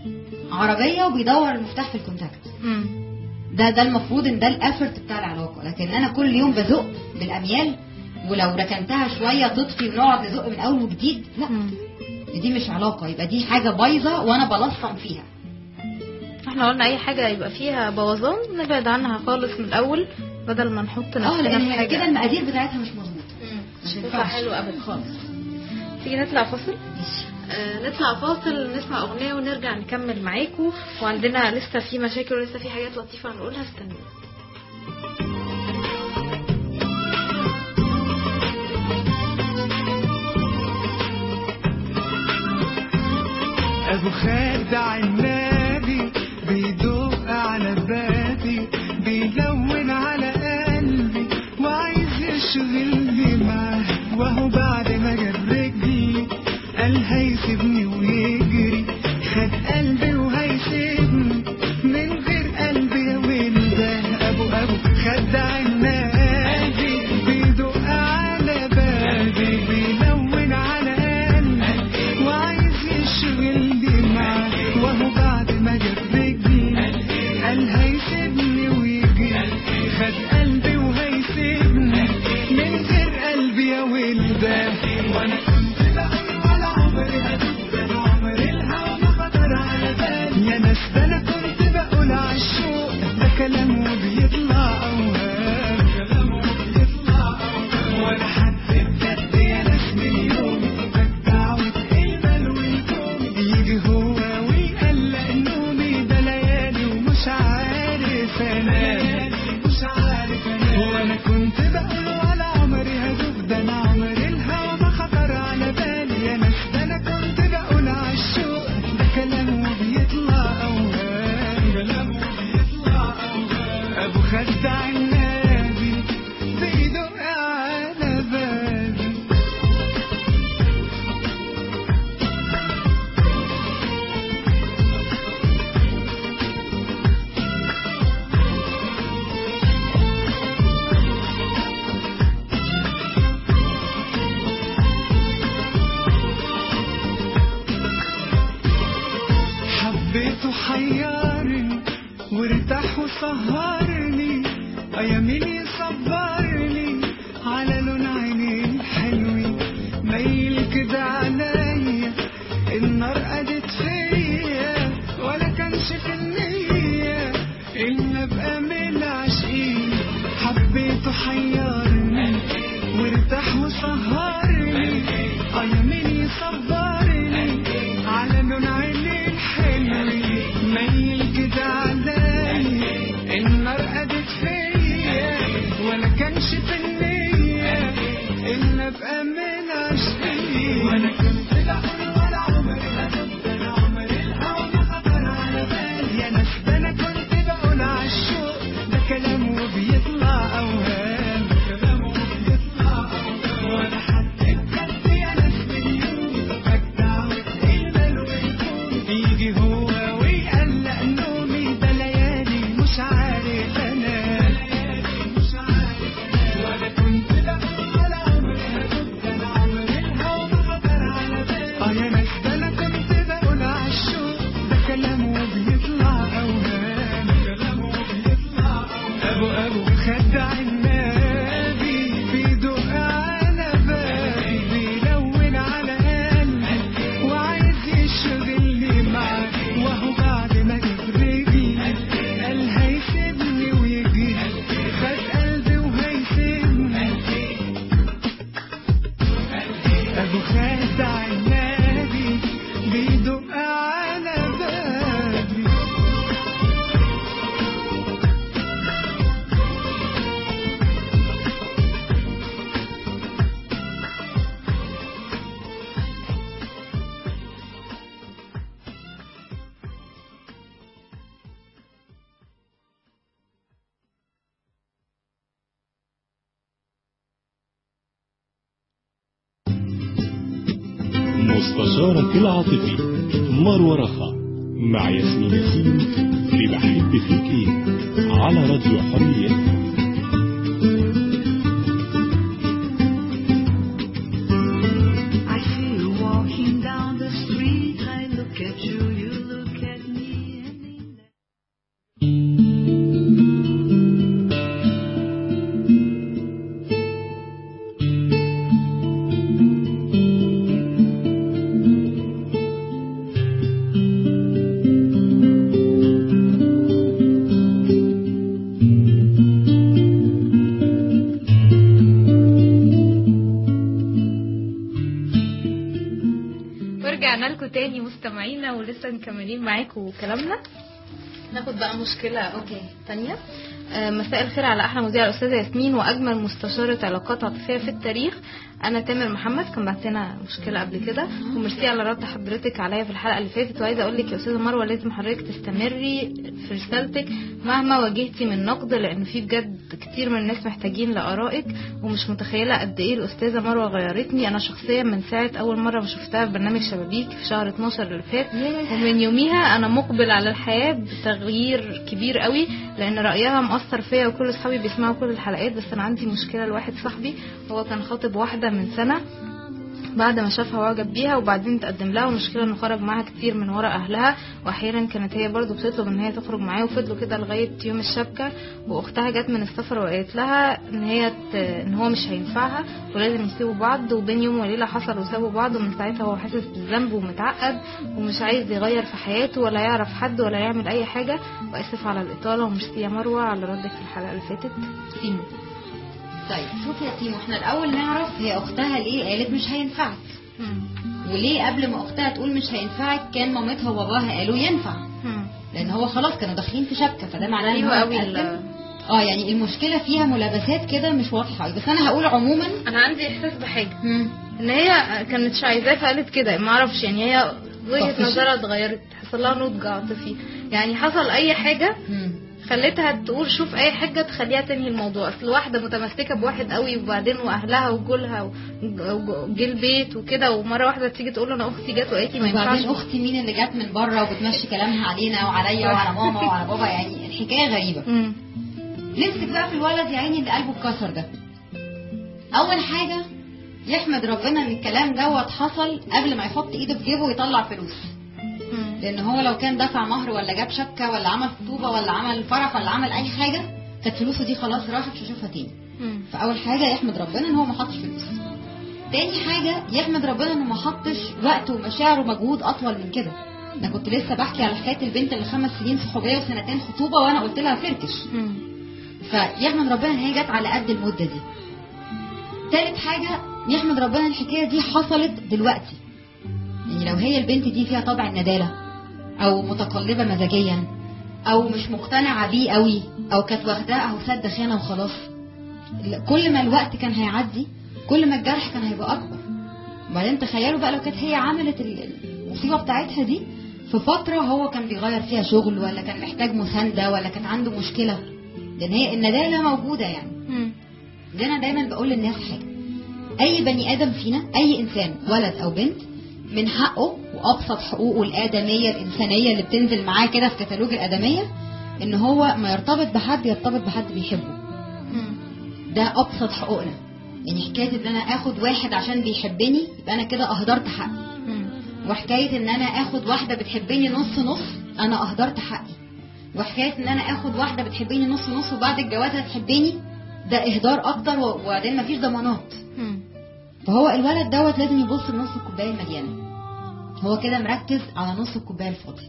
عربيه وبيدور المفتاح في الكونتاكت مم. ده ده المفروض ان ده الافورت بتاع العلاقه لكن انا كل يوم بزق بالاميال ولو ركنتها شويه تطفي ونقعد نزق من اول وجديد لا مم. دي مش علاقه يبقى دي حاجه بايظه وانا بلصم فيها احنا قلنا اي حاجه يبقى فيها بوظان نبعد عنها خالص من الاول بدل ما نحط اه نفسنا لان في هي حاجه كده المقادير بتاعتها مش مظبوطه مم. مش مش هينفعش. حلو ابدا خالص تيجي نطلع فاصل ماشي آه نطلع فاصل نسمع اغنيه ونرجع نكمل معاكم وعندنا لسه في مشاكل ولسه في حاجات لطيفه هنقولها استنوا ابو خالد عنابي بيدق على بابي بيلون على قلبي وعايز يشغلني معاه وهو بعد ما جاب رجلي قال هيسيبني ويجري خد قلبي وهيسيبني من غير قلبي يا ويلده ابو ابو خد عنابي بيدق على بابي بيلون على قلبي وعايز يشغلني معاه وهو بعد ما جاب رجلي قال هيسيبني ويجي خد قلبي وهيسيبني من غير قلبي يا ولده وانا كنت بقول ولا عمري هدوب انا عمري الهوى ما خطر على بالي يا ناس ده انا كنت بقول عالشوق ده كلام وبيطلع وانا كنت بقول ولا عمري هدوب ده انا عمري الهوى ما خطر على بالي يا ناس ده انا كنت بقول عالشوق ده كلام وبيطلع اوهام كلام وبيطلع اوهام ابو خدع النادي بيدق على بالي حبيته حيرني وارتاح وسهرني ايامين يصبرني على لون عيني الحلوين ميل كده عليا النار قدت فيا ولا كانش في النية إن أبقى من العاشقين حبيته حيرني وارتاح وسهرني أيامين يصبرني على لون عيني الحلوين ميل كده عليا النار قدت فيا ولا كانش في النية إن أبقى من عاشقين وأنا كنت بقول ولا عمري هدوب ده أنا عمري الهوى ما خطر على بالي يا ناس ده أنا كنت بقول عالشوق ده كلام وبيطلع أوهام كلام وبيطلع أوهام وأنا حبيت بجد يا ناس من يوم أجدع وتقيل ويكون يجي هو ويقلق نومي ده ليالي مش عارف أنام مش عارف أنام وأنا كنت بقول ولا عمري هدوب ده أنا عمري الهوى ما خطر على بالي آه يا ناس ده أنا كنت بقول عالشوق ده كلام وبيطلع أوهام كلام وبيطلع أوهام أبو أبو خدع النبي بيدق على بابي بيلون على قلبي وعايز يشغلني معاه وهو بعد ما يفرجني قال هيسيبني ويجي خد قلبي وهيسيبني أبو خدع النبي بيدق على بابي مستشارك العاطفي مروة رخا مع ياسمين ياسين في بحب فيك ايه على راديو حرية I see you walking down the street. I look at you, you look at me. and in that- ورجعنا لكم تاني مستمعينا ولسه مكملين معاكم كلامنا ناخد بقى مشكلة اوكي تانية آه، مساء الخير على احلى مذيعة الاستاذة ياسمين واجمل مستشارة علاقات عاطفية في التاريخ انا تامر محمد كان بعت لنا مشكلة قبل كده وميرسي على رد حضرتك عليا في الحلقة اللي فاتت وعايزة اقول لك يا استاذة مروة لازم حضرتك تستمري في رسالتك مهما واجهتي من نقد لان في بجد كتير من الناس محتاجين لارائك ومش متخيلة قد ايه الاستاذة مروة غيرتني انا شخصيا من ساعة اول مرة ما شفتها في برنامج شبابيك في شهر 12 اللي فات ومن يوميها انا مقبل على الحياة بتغيير كبير قوي لان رايها مأثر فيا وكل اصحابي بيسمعوا كل الحلقات بس انا عندي مشكله لواحد صاحبي هو كان خاطب واحده من سنه بعد ما شافها وعجب بيها وبعدين تقدم لها والمشكله انه خرج معاها كتير من ورا اهلها واحيانا كانت هي برضو بتطلب ان هي تخرج معاه وفضلوا كده لغايه يوم الشبكه واختها جت من السفر وقالت لها ان هي ت... ان هو مش هينفعها ولازم يسيبوا بعض وبين يوم وليله حصل وسابوا بعض ومن ساعتها هو حاسس بالذنب ومتعقد ومش عايز يغير في حياته ولا يعرف حد ولا يعمل اي حاجه واسف على الاطاله وميرسي يا مروه على ردك في الحلقه اللي فاتت سيمو طيب شوف يا تيمو احنا الاول نعرف هي اختها ليه قالت مش هينفعك وليه قبل ما اختها تقول مش هينفعك كان مامتها وباباها قالوا ينفع لان هو خلاص كانوا داخلين في شبكه فده معناه ان حلو هو قوي اتقدم ال- اه يعني المشكله فيها ملابسات كده مش واضحه بس انا هقول عموما انا عندي احساس بحاجه مم. ان هي كانتش عايزاه فقالت كده ما اعرفش يعني هي وجهه طفشت؟ نظرها اتغيرت حصل لها نضج عاطفي يعني حصل اي حاجه مم. خلتها تقول شوف اي حاجه تخليها تنهي الموضوع اصل واحده متمسكه بواحد قوي وبعدين واهلها وجولها وجه البيت وكده ومره واحده تيجي تقول له انا اختي جت وقالت لي ما وبعدين ينفعش اختي مين اللي جت من بره وبتمشي كلامها علينا وعليا وعلى ماما وعلى بابا يعني الحكايه غريبه مم. نمسك بقى في الولد يا عيني اللي قلبه اتكسر ده اول حاجه يحمد ربنا ان الكلام دوت حصل قبل ما يحط ايده في جيبه ويطلع فلوس مم. لان هو لو كان دفع مهر ولا جاب شبكه ولا عمل خطوبه ولا عمل فرح ولا عمل اي حاجه كانت فلوسه دي خلاص راحت مش هشوفها تاني مم. فاول حاجه يحمد ربنا ان هو ما حطش فلوس تاني حاجه يحمد ربنا انه ما حطش وقت ومشاعر ومجهود اطول من كده انا كنت لسه بحكي على حكايه البنت اللي خمس سنين صحوبيه وسنتين خطوبه وانا قلت لها فركش مم. فيحمد ربنا ان هي جت على قد المده دي تالت حاجه يحمد ربنا الحكايه دي حصلت دلوقتي يعني لو هي البنت دي فيها طبع الندالة او متقلبة مزاجيا او مش مقتنعة بيه قوي او كانت واخداه اهو سد خانة وخلاص ل- كل ما الوقت كان هيعدي كل ما الجرح كان هيبقى اكبر وبعدين تخيلوا بقى لو كانت هي عملت ال- المصيبة بتاعتها دي في فترة هو كان بيغير فيها شغل ولا كان محتاج مساندة ولا كان عنده مشكلة لان هي الندالة موجودة يعني مم. ده انا دايما بقول للناس حاجه اي بني ادم فينا اي انسان ولد او بنت من حقه وابسط حقوقه الادميه الانسانيه اللي بتنزل معاه كده في كتالوج الادميه ان هو ما يرتبط بحد يرتبط بحد بيحبه مم. ده ابسط حقوقنا يعني حكايه ان انا اخد واحد عشان بيحبني يبقى انا كده اهدرت حقي مم. وحكايه ان انا اخد واحده بتحبني نص نص انا اهدرت حقي وحكايه ان انا اخد واحده بتحبني نص نص وبعد الجواز هتحبني ده اهدار اكتر و- وبعدين مفيش ضمانات مم. فهو الولد دوت لازم يبص لنص الكوبايه المليانه هو كده مركز على نص الكوبايه الفاضي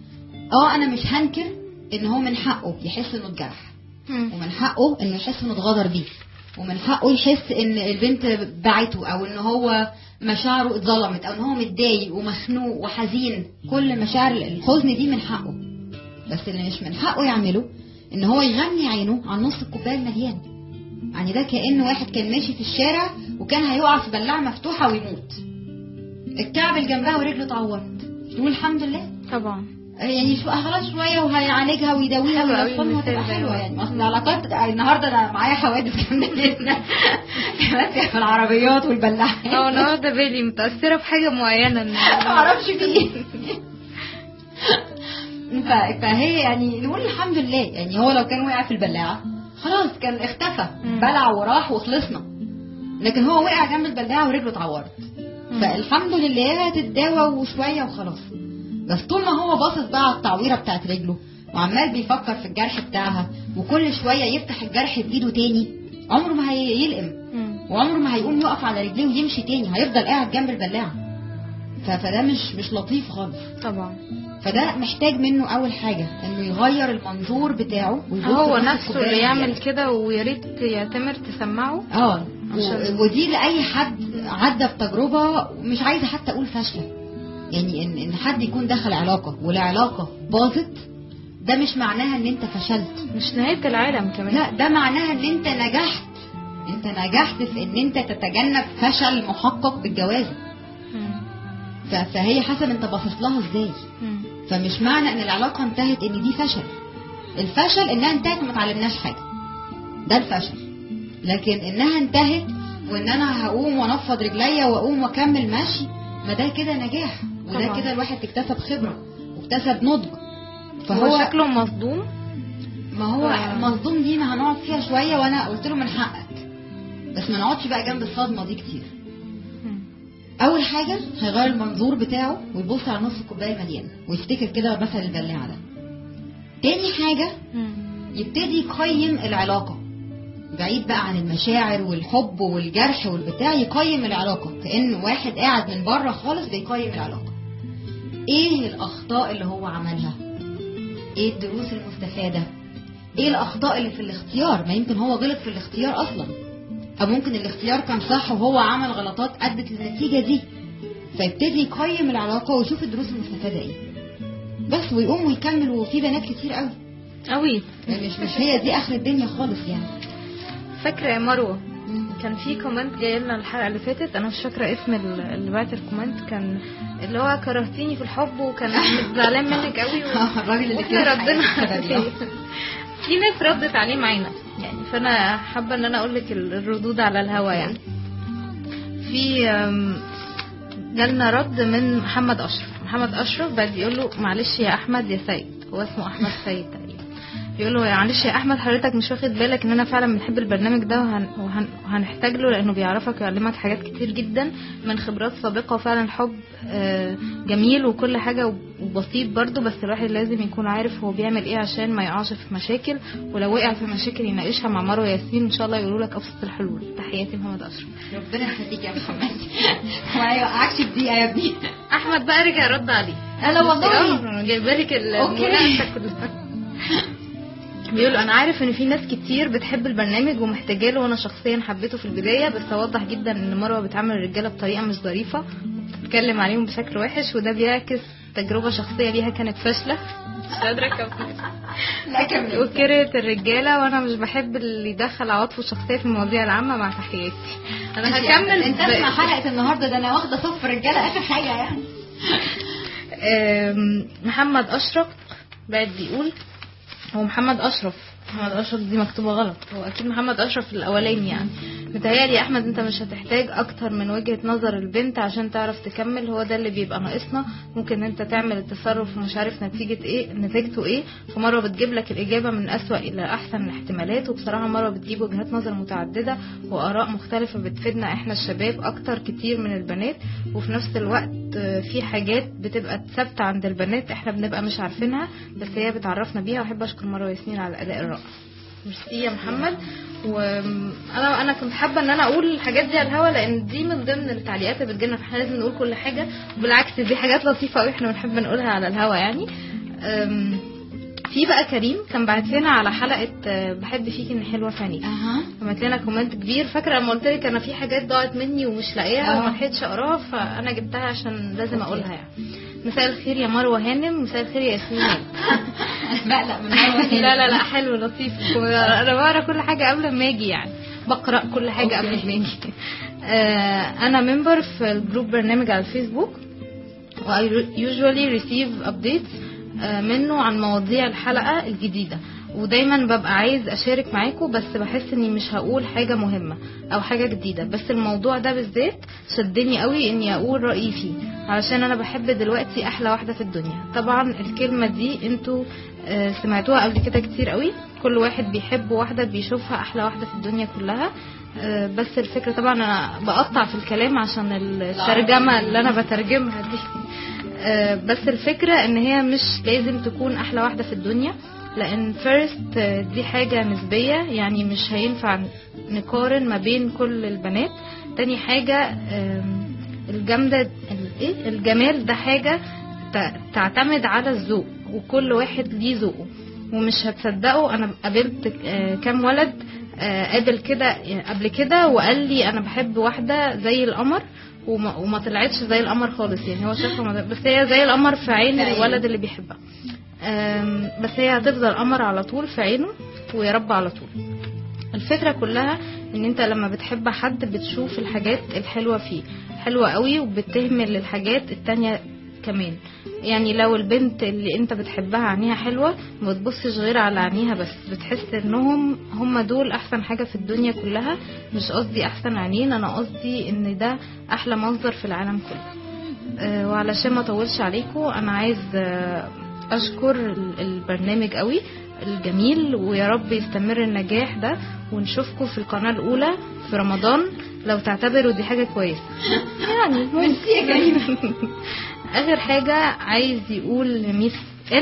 اه انا مش هنكر ان هو من حقه يحس انه اتجرح مم. ومن حقه انه يحس انه اتغدر بيه ومن حقه يحس ان البنت باعته او ان هو مشاعره اتظلمت او ان هو متضايق ومخنوق وحزين كل مشاعر الحزن دي من حقه بس اللي مش من حقه يعمله ان هو يغني عينه عن نص الكوبايه المليان يعني ده كانه واحد كان ماشي في الشارع وكان هيقع في بلاعه مفتوحه ويموت الكعب جنبها ورجله اتعورت تقول الحمد لله طبعا يعني شو خلاص شويه وهيعالجها ويداويها حلو أوي ويوصلها المثال وتبقى ده. حلوه يعني اصل العلاقات النهارده انا معايا حوادث جامده جدا ماسكه في العربيات والبلاعات اه انا واخده بالي متاثره بحاجه معينه ان ما اعرفش في ايه ف- فهي يعني نقول الحمد لله يعني هو لو كان وقع في البلاعه خلاص كان اختفى مم. بلع وراح وخلصنا لكن هو وقع جنب البلاعه ورجله اتعورت مم. فالحمد لله هتتداوى وشويه وخلاص بس طول ما هو باصص بقى على التعويره بتاعت رجله وعمال بيفكر في الجرح بتاعها وكل شويه يفتح الجرح بايده تاني عمره ما هيلقم مم. وعمره ما هيقوم يقف على رجليه ويمشي تاني هيفضل قاعد جنب البلاعه ف- فده مش مش لطيف خالص طبعا فده محتاج منه اول حاجه انه يغير المنظور بتاعه ويبص هو لنص نفسه الكوباية اللي يعمل المليانة. كده ويا ريت يا تامر تسمعه اه عشان- و- ودي لاي حد عدى بتجربه مش عايزه حتى اقول فاشله يعني ان ان حد يكون دخل علاقه والعلاقه باظت ده مش معناها ان انت فشلت مش نهايه العالم كمان لا ده معناها ان انت نجحت انت نجحت في ان انت تتجنب فشل محقق بالجواز مم. ف- فهي حسب انت باصص لها ازاي مم. فمش معنى ان العلاقه انتهت ان دي فشل الفشل انها انتهت وما اتعلمناش حاجه ده الفشل لكن انها انتهت وان انا هقوم وانفض رجليا واقوم واكمل مشي ما ده كده نجاح وده طبعا. كده الواحد اكتسب خبره واكتسب نضج فهو فهو شكله مصدوم ما هو آه. مصدوم دي ما هنقعد فيها شويه وانا قلت له من حقك بس ما نقعدش بقى جنب الصدمه دي كتير مم. اول حاجه هيغير المنظور بتاعه ويبص على نص الكوبايه المليانه ويفتكر كده مثل البلاعه ده تاني حاجه مم. يبتدي يقيم العلاقه بعيد بقى عن المشاعر والحب والجرح والبتاع يقيم العلاقه كأن واحد قاعد من بره خالص بيقيم العلاقه ايه الاخطاء اللي هو عملها ايه الدروس المستفاده ايه الاخطاء اللي في الاختيار ما يمكن هو غلط في الاختيار اصلا او ممكن الاختيار كان صح وهو عمل غلطات ادت للنتيجه دي فيبتدي يقيم العلاقه ويشوف الدروس المستفاده ايه بس ويقوم ويكمل وفي بنات كتير قوي قوي مش مش هي دي اخر الدنيا خالص يعني فاكره يا مروه كان في كومنت جاي لنا الحلقه اللي فاتت انا مش فاكره اسم ال- اللي بعت الكومنت كان اللي هو كرهتيني في الحب وكان زعلان منك قوي و... الراجل اللي واحنا كان ردنا حقيقي عليه. في ناس ردت عليه معانا يعني فانا حابه ان انا اقول لك ال- الردود على الهوا يعني في أم، جالنا رد من محمد اشرف محمد اشرف بقى بيقول له معلش يا احمد يا سيد هو اسمه احمد سيد تقريبا بيقول له معلش يا احمد حضرتك مش واخد بالك ان انا فعلا بنحب البرنامج ده وهن... وهن... وهنحتاج له لانه بيعرفك ويعلمك حاجات كتير جدا من خبرات سابقه وفعلا الحب آه، جميل وكل حاجه وبسيط برضه بس الواحد لازم يكون عارف هو بيعمل ايه عشان ما يقعش في مشاكل ولو وقع في مشاكل يناقشها مع مروه ياسين ان شاء الله يقولوا لك ابسط الحلول تحياتي محمد اشرف ربنا يخليك يا محمد هو ما يوقعكش في دقيقه يا ابني احمد بقى رجع رد عليه انا والله اه جايبه لك أوكي. المناقشه كلها بيقولوا انا عارف ان في ناس كتير بتحب البرنامج ومحتاجاه له وانا شخصيا حبيته في البدايه بس واضح جدا ان مروه بتعامل الرجاله بطريقه مش ظريفه وبتتكلم عليهم بشكل وحش وده بيعكس تجربه شخصيه ليها كانت فاشله مش قادره اكمل لا كمل وكرهت الرجاله وانا مش بحب اللي يدخل عواطفه الشخصيه في المواضيع العامه مع تحياتي انا هكمل انت ب- اسمع حلقه النهارده ده انا واخده صف رجاله اخر حاجه يعني آم، محمد اشرف بعد بيقول هو محمد اشرف محمد اشرف دي مكتوبه غلط هو اكيد محمد اشرف الاولاني يعني متهيألي يا احمد انت مش هتحتاج اكتر من وجهه نظر البنت عشان تعرف تكمل هو ده اللي بيبقى ناقصنا ممكن انت تعمل التصرف ومش عارف نتيجه ايه نتيجته ايه فمره بتجيب لك الاجابه من اسوأ الى احسن الاحتمالات وبصراحه مره بتجيب وجهات نظر متعدده واراء مختلفه بتفيدنا احنا الشباب اكتر كتير من البنات وفي نفس الوقت آه، في حاجات بتبقى ثابته عند البنات احنا بنبقى مش عارفينها بس هي بتعرفنا بيها واحب اشكر مروه ياسمين على الاداء الرائع ميرسي يا محمد وانا انا كنت حابه ان انا اقول الحاجات دي على الهوا لان دي من ضمن التعليقات اللي بتجيلنا فاحنا لازم نقول كل حاجه وبالعكس دي حاجات لطيفه قوي احنا بنحب نقولها على الهوا يعني أم، في بقى كريم كان بعت لنا على حلقه آه، بحب فيك ان حلوه في عينيك اها عملت لنا كومنت كبير فاكره لما قلت لك انا في حاجات ضاعت مني ومش لاقياها آه. وما لحقتش اقراها فانا جبتها عشان لازم اقولها يعني مساء الخير يا مروه هانم مساء الخير يا ياسمين هانم. بقلق من مروه لا لا لا حلو لطيف انا بقرا كل حاجه قبل ما اجي يعني بقرا كل حاجه قبل ما اجي آه، انا ممبر في الجروب برنامج على الفيسبوك و I usually receive updates آه، منه عن مواضيع الحلقة الجديدة ودايما ببقى عايز اشارك معاكم بس بحس اني مش هقول حاجة مهمة او حاجة جديدة بس الموضوع ده بالذات شدني قوي اني اقول رأيي فيه علشان انا بحب دلوقتي احلى واحدة في الدنيا طبعا الكلمة دي انتوا آه، سمعتوها قبل كده كتير قوي كل واحد بيحب واحدة بيشوفها احلى واحدة في الدنيا كلها آه، بس الفكرة طبعا انا بقطع في الكلام عشان الترجمة اللي انا بترجمها دي آه، بس الفكرة ان هي مش لازم تكون احلى واحدة في الدنيا لان فيرست دي حاجة نسبية يعني مش هينفع نقارن ما بين كل البنات تاني حاجة آم، الجامدة ال- ايه الجمال ده حاجة ت- تعتمد على الذوق وكل واحد ليه ذوقه ومش هتصدقوا انا قابلت آه، كام ولد آه، قابل كده يعني قبل كده وقال لي انا بحب واحده زي القمر وما, وما طلعتش زي القمر خالص يعني هو شافها ما- بس هي زي القمر في عين الولد اللي بيحبها آم، بس هي هتفضل قمر على طول في عينه ويا رب على طول الفكرة كلها ان انت لما بتحب حد بتشوف الحاجات الحلوة فيه حلوة قوي وبتهمل الحاجات التانية كمان يعني لو البنت اللي انت بتحبها عينيها حلوة ما بتبصش غير على عينيها بس بتحس انهم هم دول احسن حاجة في الدنيا كلها مش قصدي احسن عينين انا قصدي ان ده احلى منظر في العالم كله آه، وعلشان ما اطولش عليكم انا عايز آه، اشكر ال- البرنامج قوي الجميل ويا رب يستمر النجاح ده ونشوفكم في القناة الأولى في رمضان لو تعتبروا دي حاجة كويسة يعني ميرسي يا كريم آخر حاجة عايز يقول لميس إن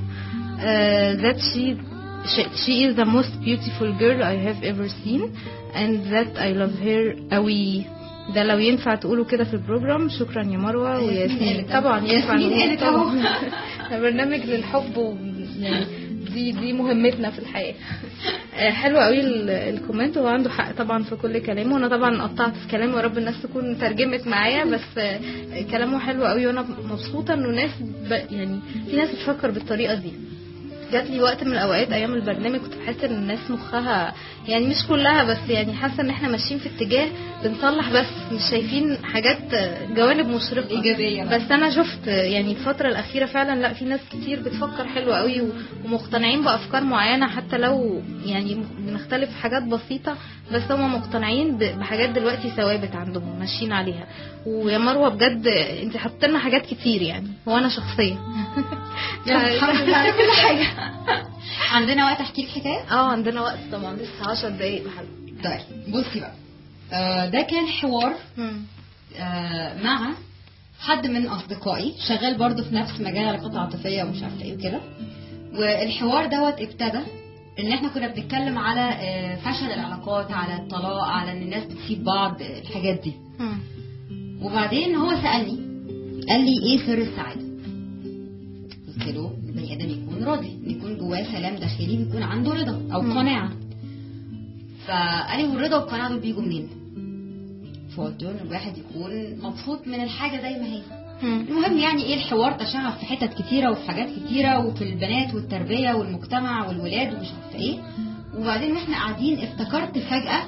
uh, that she, she she is the most beautiful girl I have ever seen and that I love her قوي ده لو ينفع تقولوا كده في البروجرام شكرا يا مروه وياسمين قالت طبعا أهو. ينفع ياسمين نقول قالت أهو. طبعاً. ده برنامج للحب و يعني دي دي مهمتنا في الحياه آه، حلو قوي ال- الكومنت هو عنده حق طبعا في كل كلامه وانا طبعا قطعت في كلامه يا رب الناس تكون ترجمت معايا بس آه، كلامه حلو قوي وانا مبسوطه انه ناس ب... يعني في ناس بتفكر بالطريقه دي جات لي وقت من الاوقات ايام البرنامج كنت بحس ان الناس مخها يعني مش كلها بس يعني حاسه ان احنا ماشيين في اتجاه بنصلح بس مش شايفين حاجات جوانب مشرقه إيجابية بقى. بس انا شفت يعني الفتره الاخيره فعلا لا في ناس كتير بتفكر حلو قوي و- ومقتنعين بافكار معينه حتى لو يعني بنختلف في حاجات بسيطه بس هم مقتنعين ب- بحاجات دلوقتي ثوابت عندهم ماشيين عليها ويا مروه بجد انت حطيت لنا حاجات كتير يعني وانا شخصيا الحمد لله على كل حاجة عندنا وقت احكي لك حكاية اه عندنا وقت طبعا لسه 10 دقايق بحاجه طيب بصي بقى آه، ده كان حوار آه، مع حد من اصدقائي شغال برضه في نفس مجال العلاقات العاطفيه ومش عارفه ايه وكده والحوار دوت ابتدى ان احنا كنا بنتكلم على آه، فشل العلاقات على الطلاق على ان الناس بتسيب بعض آه، الحاجات دي وبعدين هو سالني قال لي ايه سر السعاده قلت له البني ادم يكون راضي إن يكون جواه سلام داخلي بيكون عنده رضا او مم. قناعه فقال لي والرضا والقناعه دول بيجوا منين فقلت له ان الواحد يكون مبسوط من الحاجه زي ما هي المهم يعني ايه الحوار تشعب في حتت كتيره وفي حاجات كتيره وفي البنات والتربيه والمجتمع والولاد ومش عارفه ايه وبعدين واحنا قاعدين افتكرت فجاه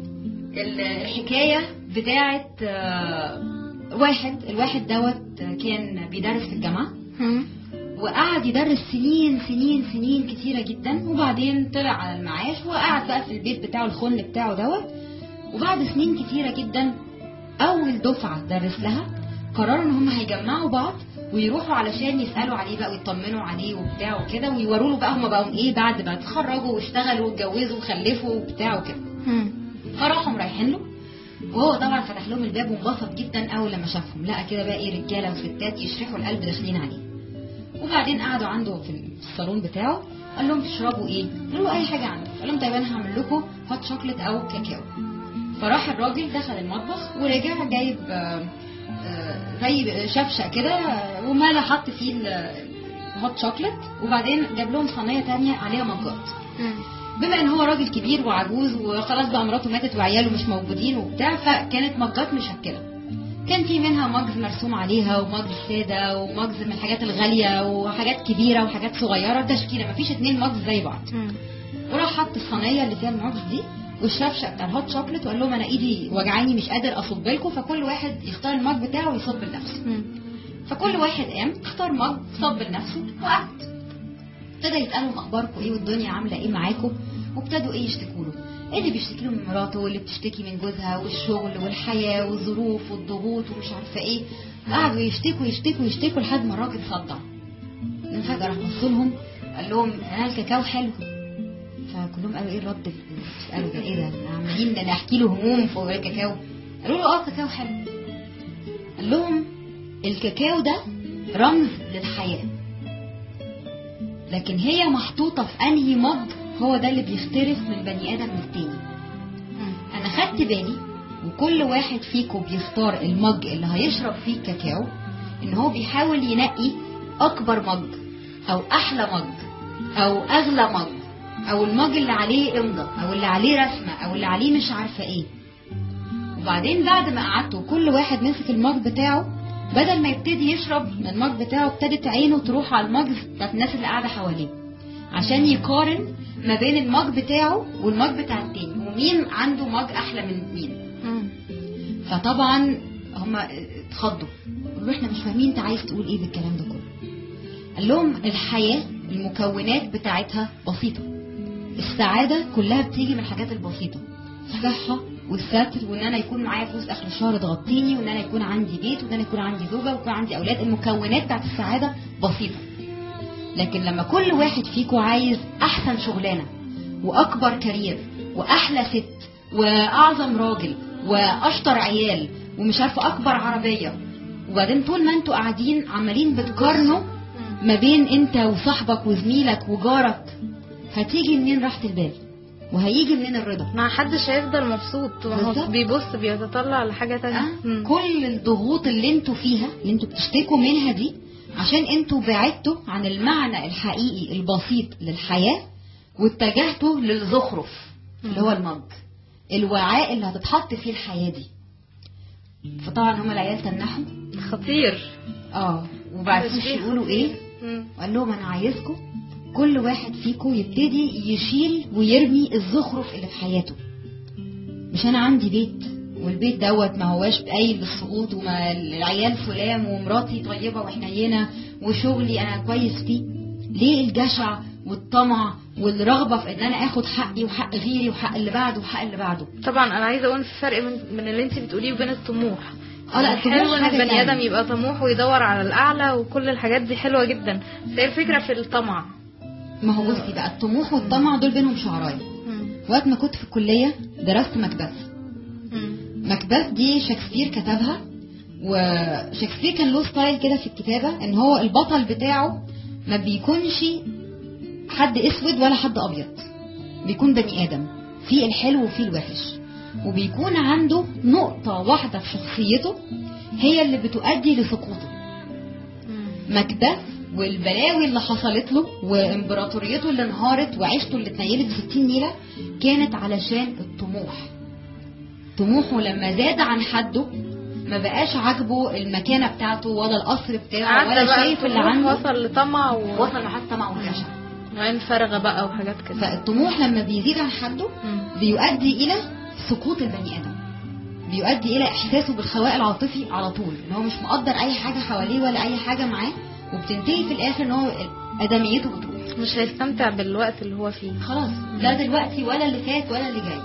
الحكايه بتاعه آه، واحد الواحد دوت كان بيدرس في الجامعه وقعد يدرس سنين سنين سنين كتيرة جدا وبعدين طلع على المعاش وقعد بقى في البيت بتاعه الخن بتاعه دوت وبعد سنين كتيرة جدا أول دفعة درس لها قرروا إن هم هيجمعوا بعض ويروحوا علشان يسألوا عليه بقى ويطمنوا عليه وبتاع وكده ويوروا له بقى هم بقوا إيه بعد ما اتخرجوا واشتغلوا واتجوزوا وخلفوا وبتاع وكده فراحوا رايحين له وهو طبعا فتح لهم الباب وانبسط جدا اول لما شافهم لقى كده بقى ايه رجاله وستات يشرحوا القلب داخلين عليه وبعدين قعدوا عنده في الصالون بتاعه قال لهم تشربوا ايه؟ قالوا له اي حاجه عندك قال لهم طيب انا هعمل لكم هوت شوكليت او كاكاو فراح الراجل دخل المطبخ ورجع جايب آه، آه، زي شفشق كده آه، وماله حط فيه الهوت شوكليت وبعدين جاب لهم صينيه تانية عليها مجات بما ان هو راجل كبير وعجوز وخلاص بقى مراته ماتت وعياله مش موجودين وبتاع فكانت مجات مشكله كان في منها مجز مرسوم عليها ومجز ساده ومجز من الحاجات الغاليه وحاجات كبيره وحاجات صغيره تشكيله مفيش اتنين مجز زي بعض وراح حط الصينيه اللي فيها المجز دي والشفشه بتاع الهوت شوكليت وقال لهم انا ايدي وجعاني مش قادر اصب لكم فكل واحد يختار المج بتاعه ويصب لنفسه فكل واحد قام اختار مج صب لنفسه وقعد ابتدى يسالهم اخباركم ايه والدنيا عامله ايه معاكم وابتدوا ايه يشتكوا له ايه اللي بيشتكي له من مراته واللي بتشتكي من جوزها والشغل والحياه والظروف والضغوط ومش عارفه ايه قعدوا يشتكوا يشتكوا يشتكوا لحد ما الراجل صدع من فجاه راح بص لهم قال لهم انا الكاكاو حلو فكلهم قالوا ايه الرد اللي بتسالوا ده ايه ده عمالين ده نحكي له هموم فوق الكاكاو قالوا له اه كاكاو حلو قال لهم الكاكاو ده رمز للحياه لكن هي محطوطة في أنهي مج هو ده اللي بيختلف من بني آدم للتاني أنا خدت بالي وكل واحد فيكم بيختار المج اللي هيشرب فيه الكاكاو إن هو بيحاول ينقي أكبر مج أو أحلى مج أو أغلى مج أو المج اللي عليه إمضة أو اللي عليه رسمة أو اللي عليه مش عارفة إيه وبعدين بعد ما قعدتوا كل واحد مسك المج بتاعه بدل ما يبتدي يشرب من المج بتاعه ابتدت عينه تروح على المج بتاعت الناس اللي قاعده حواليه عشان يقارن ما بين المج بتاعه والمج بتاع التاني ومين عنده مج احلى من مين فطبعا هم اتخضوا قالوا احنا مش فاهمين انت عايز تقول ايه بالكلام ده كله قال لهم الحياه المكونات بتاعتها بسيطه السعاده كلها بتيجي من الحاجات البسيطه الصحه والستر وان انا يكون معايا فلوس اخر الشهر تغطيني وان انا يكون عندي بيت وان انا يكون عندي زوجه ويكون عندي اولاد المكونات بتاعت السعاده بسيطه لكن لما كل واحد فيكم عايز احسن شغلانه واكبر كارير واحلى ست واعظم راجل واشطر عيال ومش عارفه اكبر عربيه وبعدين طول ما انتوا قاعدين عمالين بتقارنوا ما بين انت وصاحبك وزميلك وجارك هتيجي منين راحه البال وهيجي منين الرضا ما حدش هيفضل مبسوط هو بالظبط. بيبص بيتطلع لحاجه تانية أه؟ مم. كل الضغوط اللي انتوا فيها اللي انتوا بتشتكوا منها دي عشان انتوا بعدتوا عن المعنى الحقيقي البسيط للحياة واتجهتوا للزخرف اللي هو المج الوعاء اللي هتتحط فيه الحياة دي فطبعا هما العيال تنحوا خطير اه وبعدين تشبيه يقولوا ايه مم. وقال لهم انا عايزكم كل واحد فيكم يبتدي يشيل ويرمي الزخرف اللي في حياته مش انا عندي بيت والبيت دوت ما هواش قايل للسقوط وما العيال سلام ومراتي طيبه وحنينه وشغلي انا كويس فيه ليه الجشع والطمع والرغبه في ان انا اخد حقي وحق غيري وحق اللي بعده وحق اللي بعده طبعا انا عايزه اقول في فرق من, من اللي انت بتقوليه وبين الطموح اه لا حلو الطموح ان حاجة البني تانية. ادم يبقى طموح ويدور على الاعلى وكل الحاجات دي حلوه جدا بس هي الفكره في الطمع ما هو بصي بقى الطموح والطمع دول بينهم شعرايه وقت ما كنت في الكليه درست مكبث مكبث دي شكسبير كتبها وشكسبير كان له ستايل كده في الكتابة ان هو البطل بتاعه ما بيكونش حد اسود ولا حد ابيض بيكون بني ادم في الحلو وفي الوحش وبيكون عنده نقطة واحدة في شخصيته هي اللي بتؤدي لسقوطه مكبث والبلاوي اللي حصلت له وامبراطوريته اللي انهارت وعيشته اللي اتنيلت في 60 نيلة كانت علشان الطموح طموحه لما زاد عن حده ما بقاش عاجبه المكانة بتاعته ولا القصر بتاعه عدى ولا بقى شايف اللي الطموح عنده وصل لطمع و... وصل لحد طمع والجشع وعين فارغه بقى وحاجات كده فالطموح لما بيزيد عن حده مم. بيؤدي الى سقوط البني ادم بيؤدي الى احساسه بالخواء العاطفي على طول ان هو مش مقدر اي حاجه حواليه ولا اي حاجه معاه وبتنتهي في الاخر ان هو ادميته بتروح مش هيستمتع بالوقت اللي هو فيه خلاص لا دلوقتي ولا اللي فات ولا اللي جاي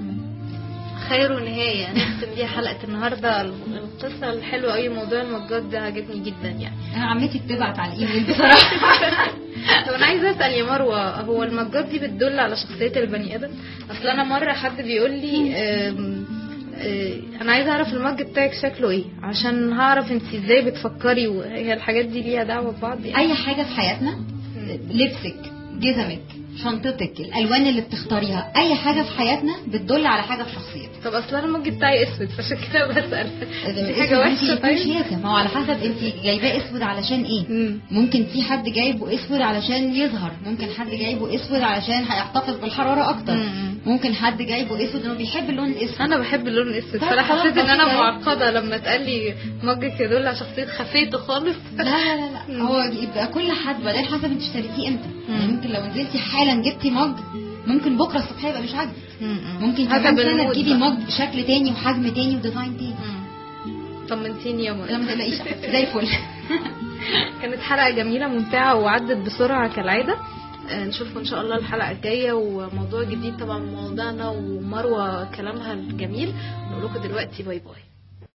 خير نهاية نختم بيها حلقة النهاردة القصة الحلوة أوي موضوع المجات ده عجبني جدا يعني انا عمتي بتبعت على الايميل بصراحه طب أنا عايزة أسأل يا مروة هو المجات دي بتدل على شخصية البني آدم؟ أصل أنا مرة حد بيقول لي آم، آه، أنا عايزة أعرف المج بتاعك شكله إيه عشان هعرف أنت إزاي بتفكري وهي الحاجات دي ليها دعوة ببعض يعني اي حاجه في حياتنا لبسك جزمك شنطتك الالوان اللي بتختاريها اي حاجه في حياتنا بتدل على حاجه في شخصيتك طب أصل أنا المج بتاعي أسود فعشان كده بسأل دي الاسود حاجة ممكن وحشة يكون طيب؟ شياكه ما هو على حسب انت جايباه اسود علشان ايه مم. ممكن في حد جايبه اسود علشان يظهر ممكن حد جايبه اسود علشان هيحتفظ بالحراره اكتر مم. ممكن حد جايبه اسود انه بيحب اللون الاسود انا بحب اللون الاسود طب فانا خلاص حسيت ان انا بسيطة. معقده لما اتقال لي مجك يدل على شخصيه خفيته خالص لا لا لا لا مم. هو يبقى كل حد بعدين حسب انت اشتريتيه امتى يعني مم. ممكن لو نزلتي حالا جبتي مج ممكن بكره الصبح يبقى مش عاجبك ممكن حسب كمان سنه المود تجيبي بقى. مج بشكل تاني وحجم تاني وديزاين تاني مم. طمنتيني يا لا مرة ما تقلقيش زي الفل كانت حلقه جميله ممتعه وعدت بسرعه كالعاده آه، نشوفكم ان شاء الله الحلقه الجايه وموضوع جديد طبعا من موضوعنا ومروه كلامها الجميل نقول لكم دلوقتي باي باي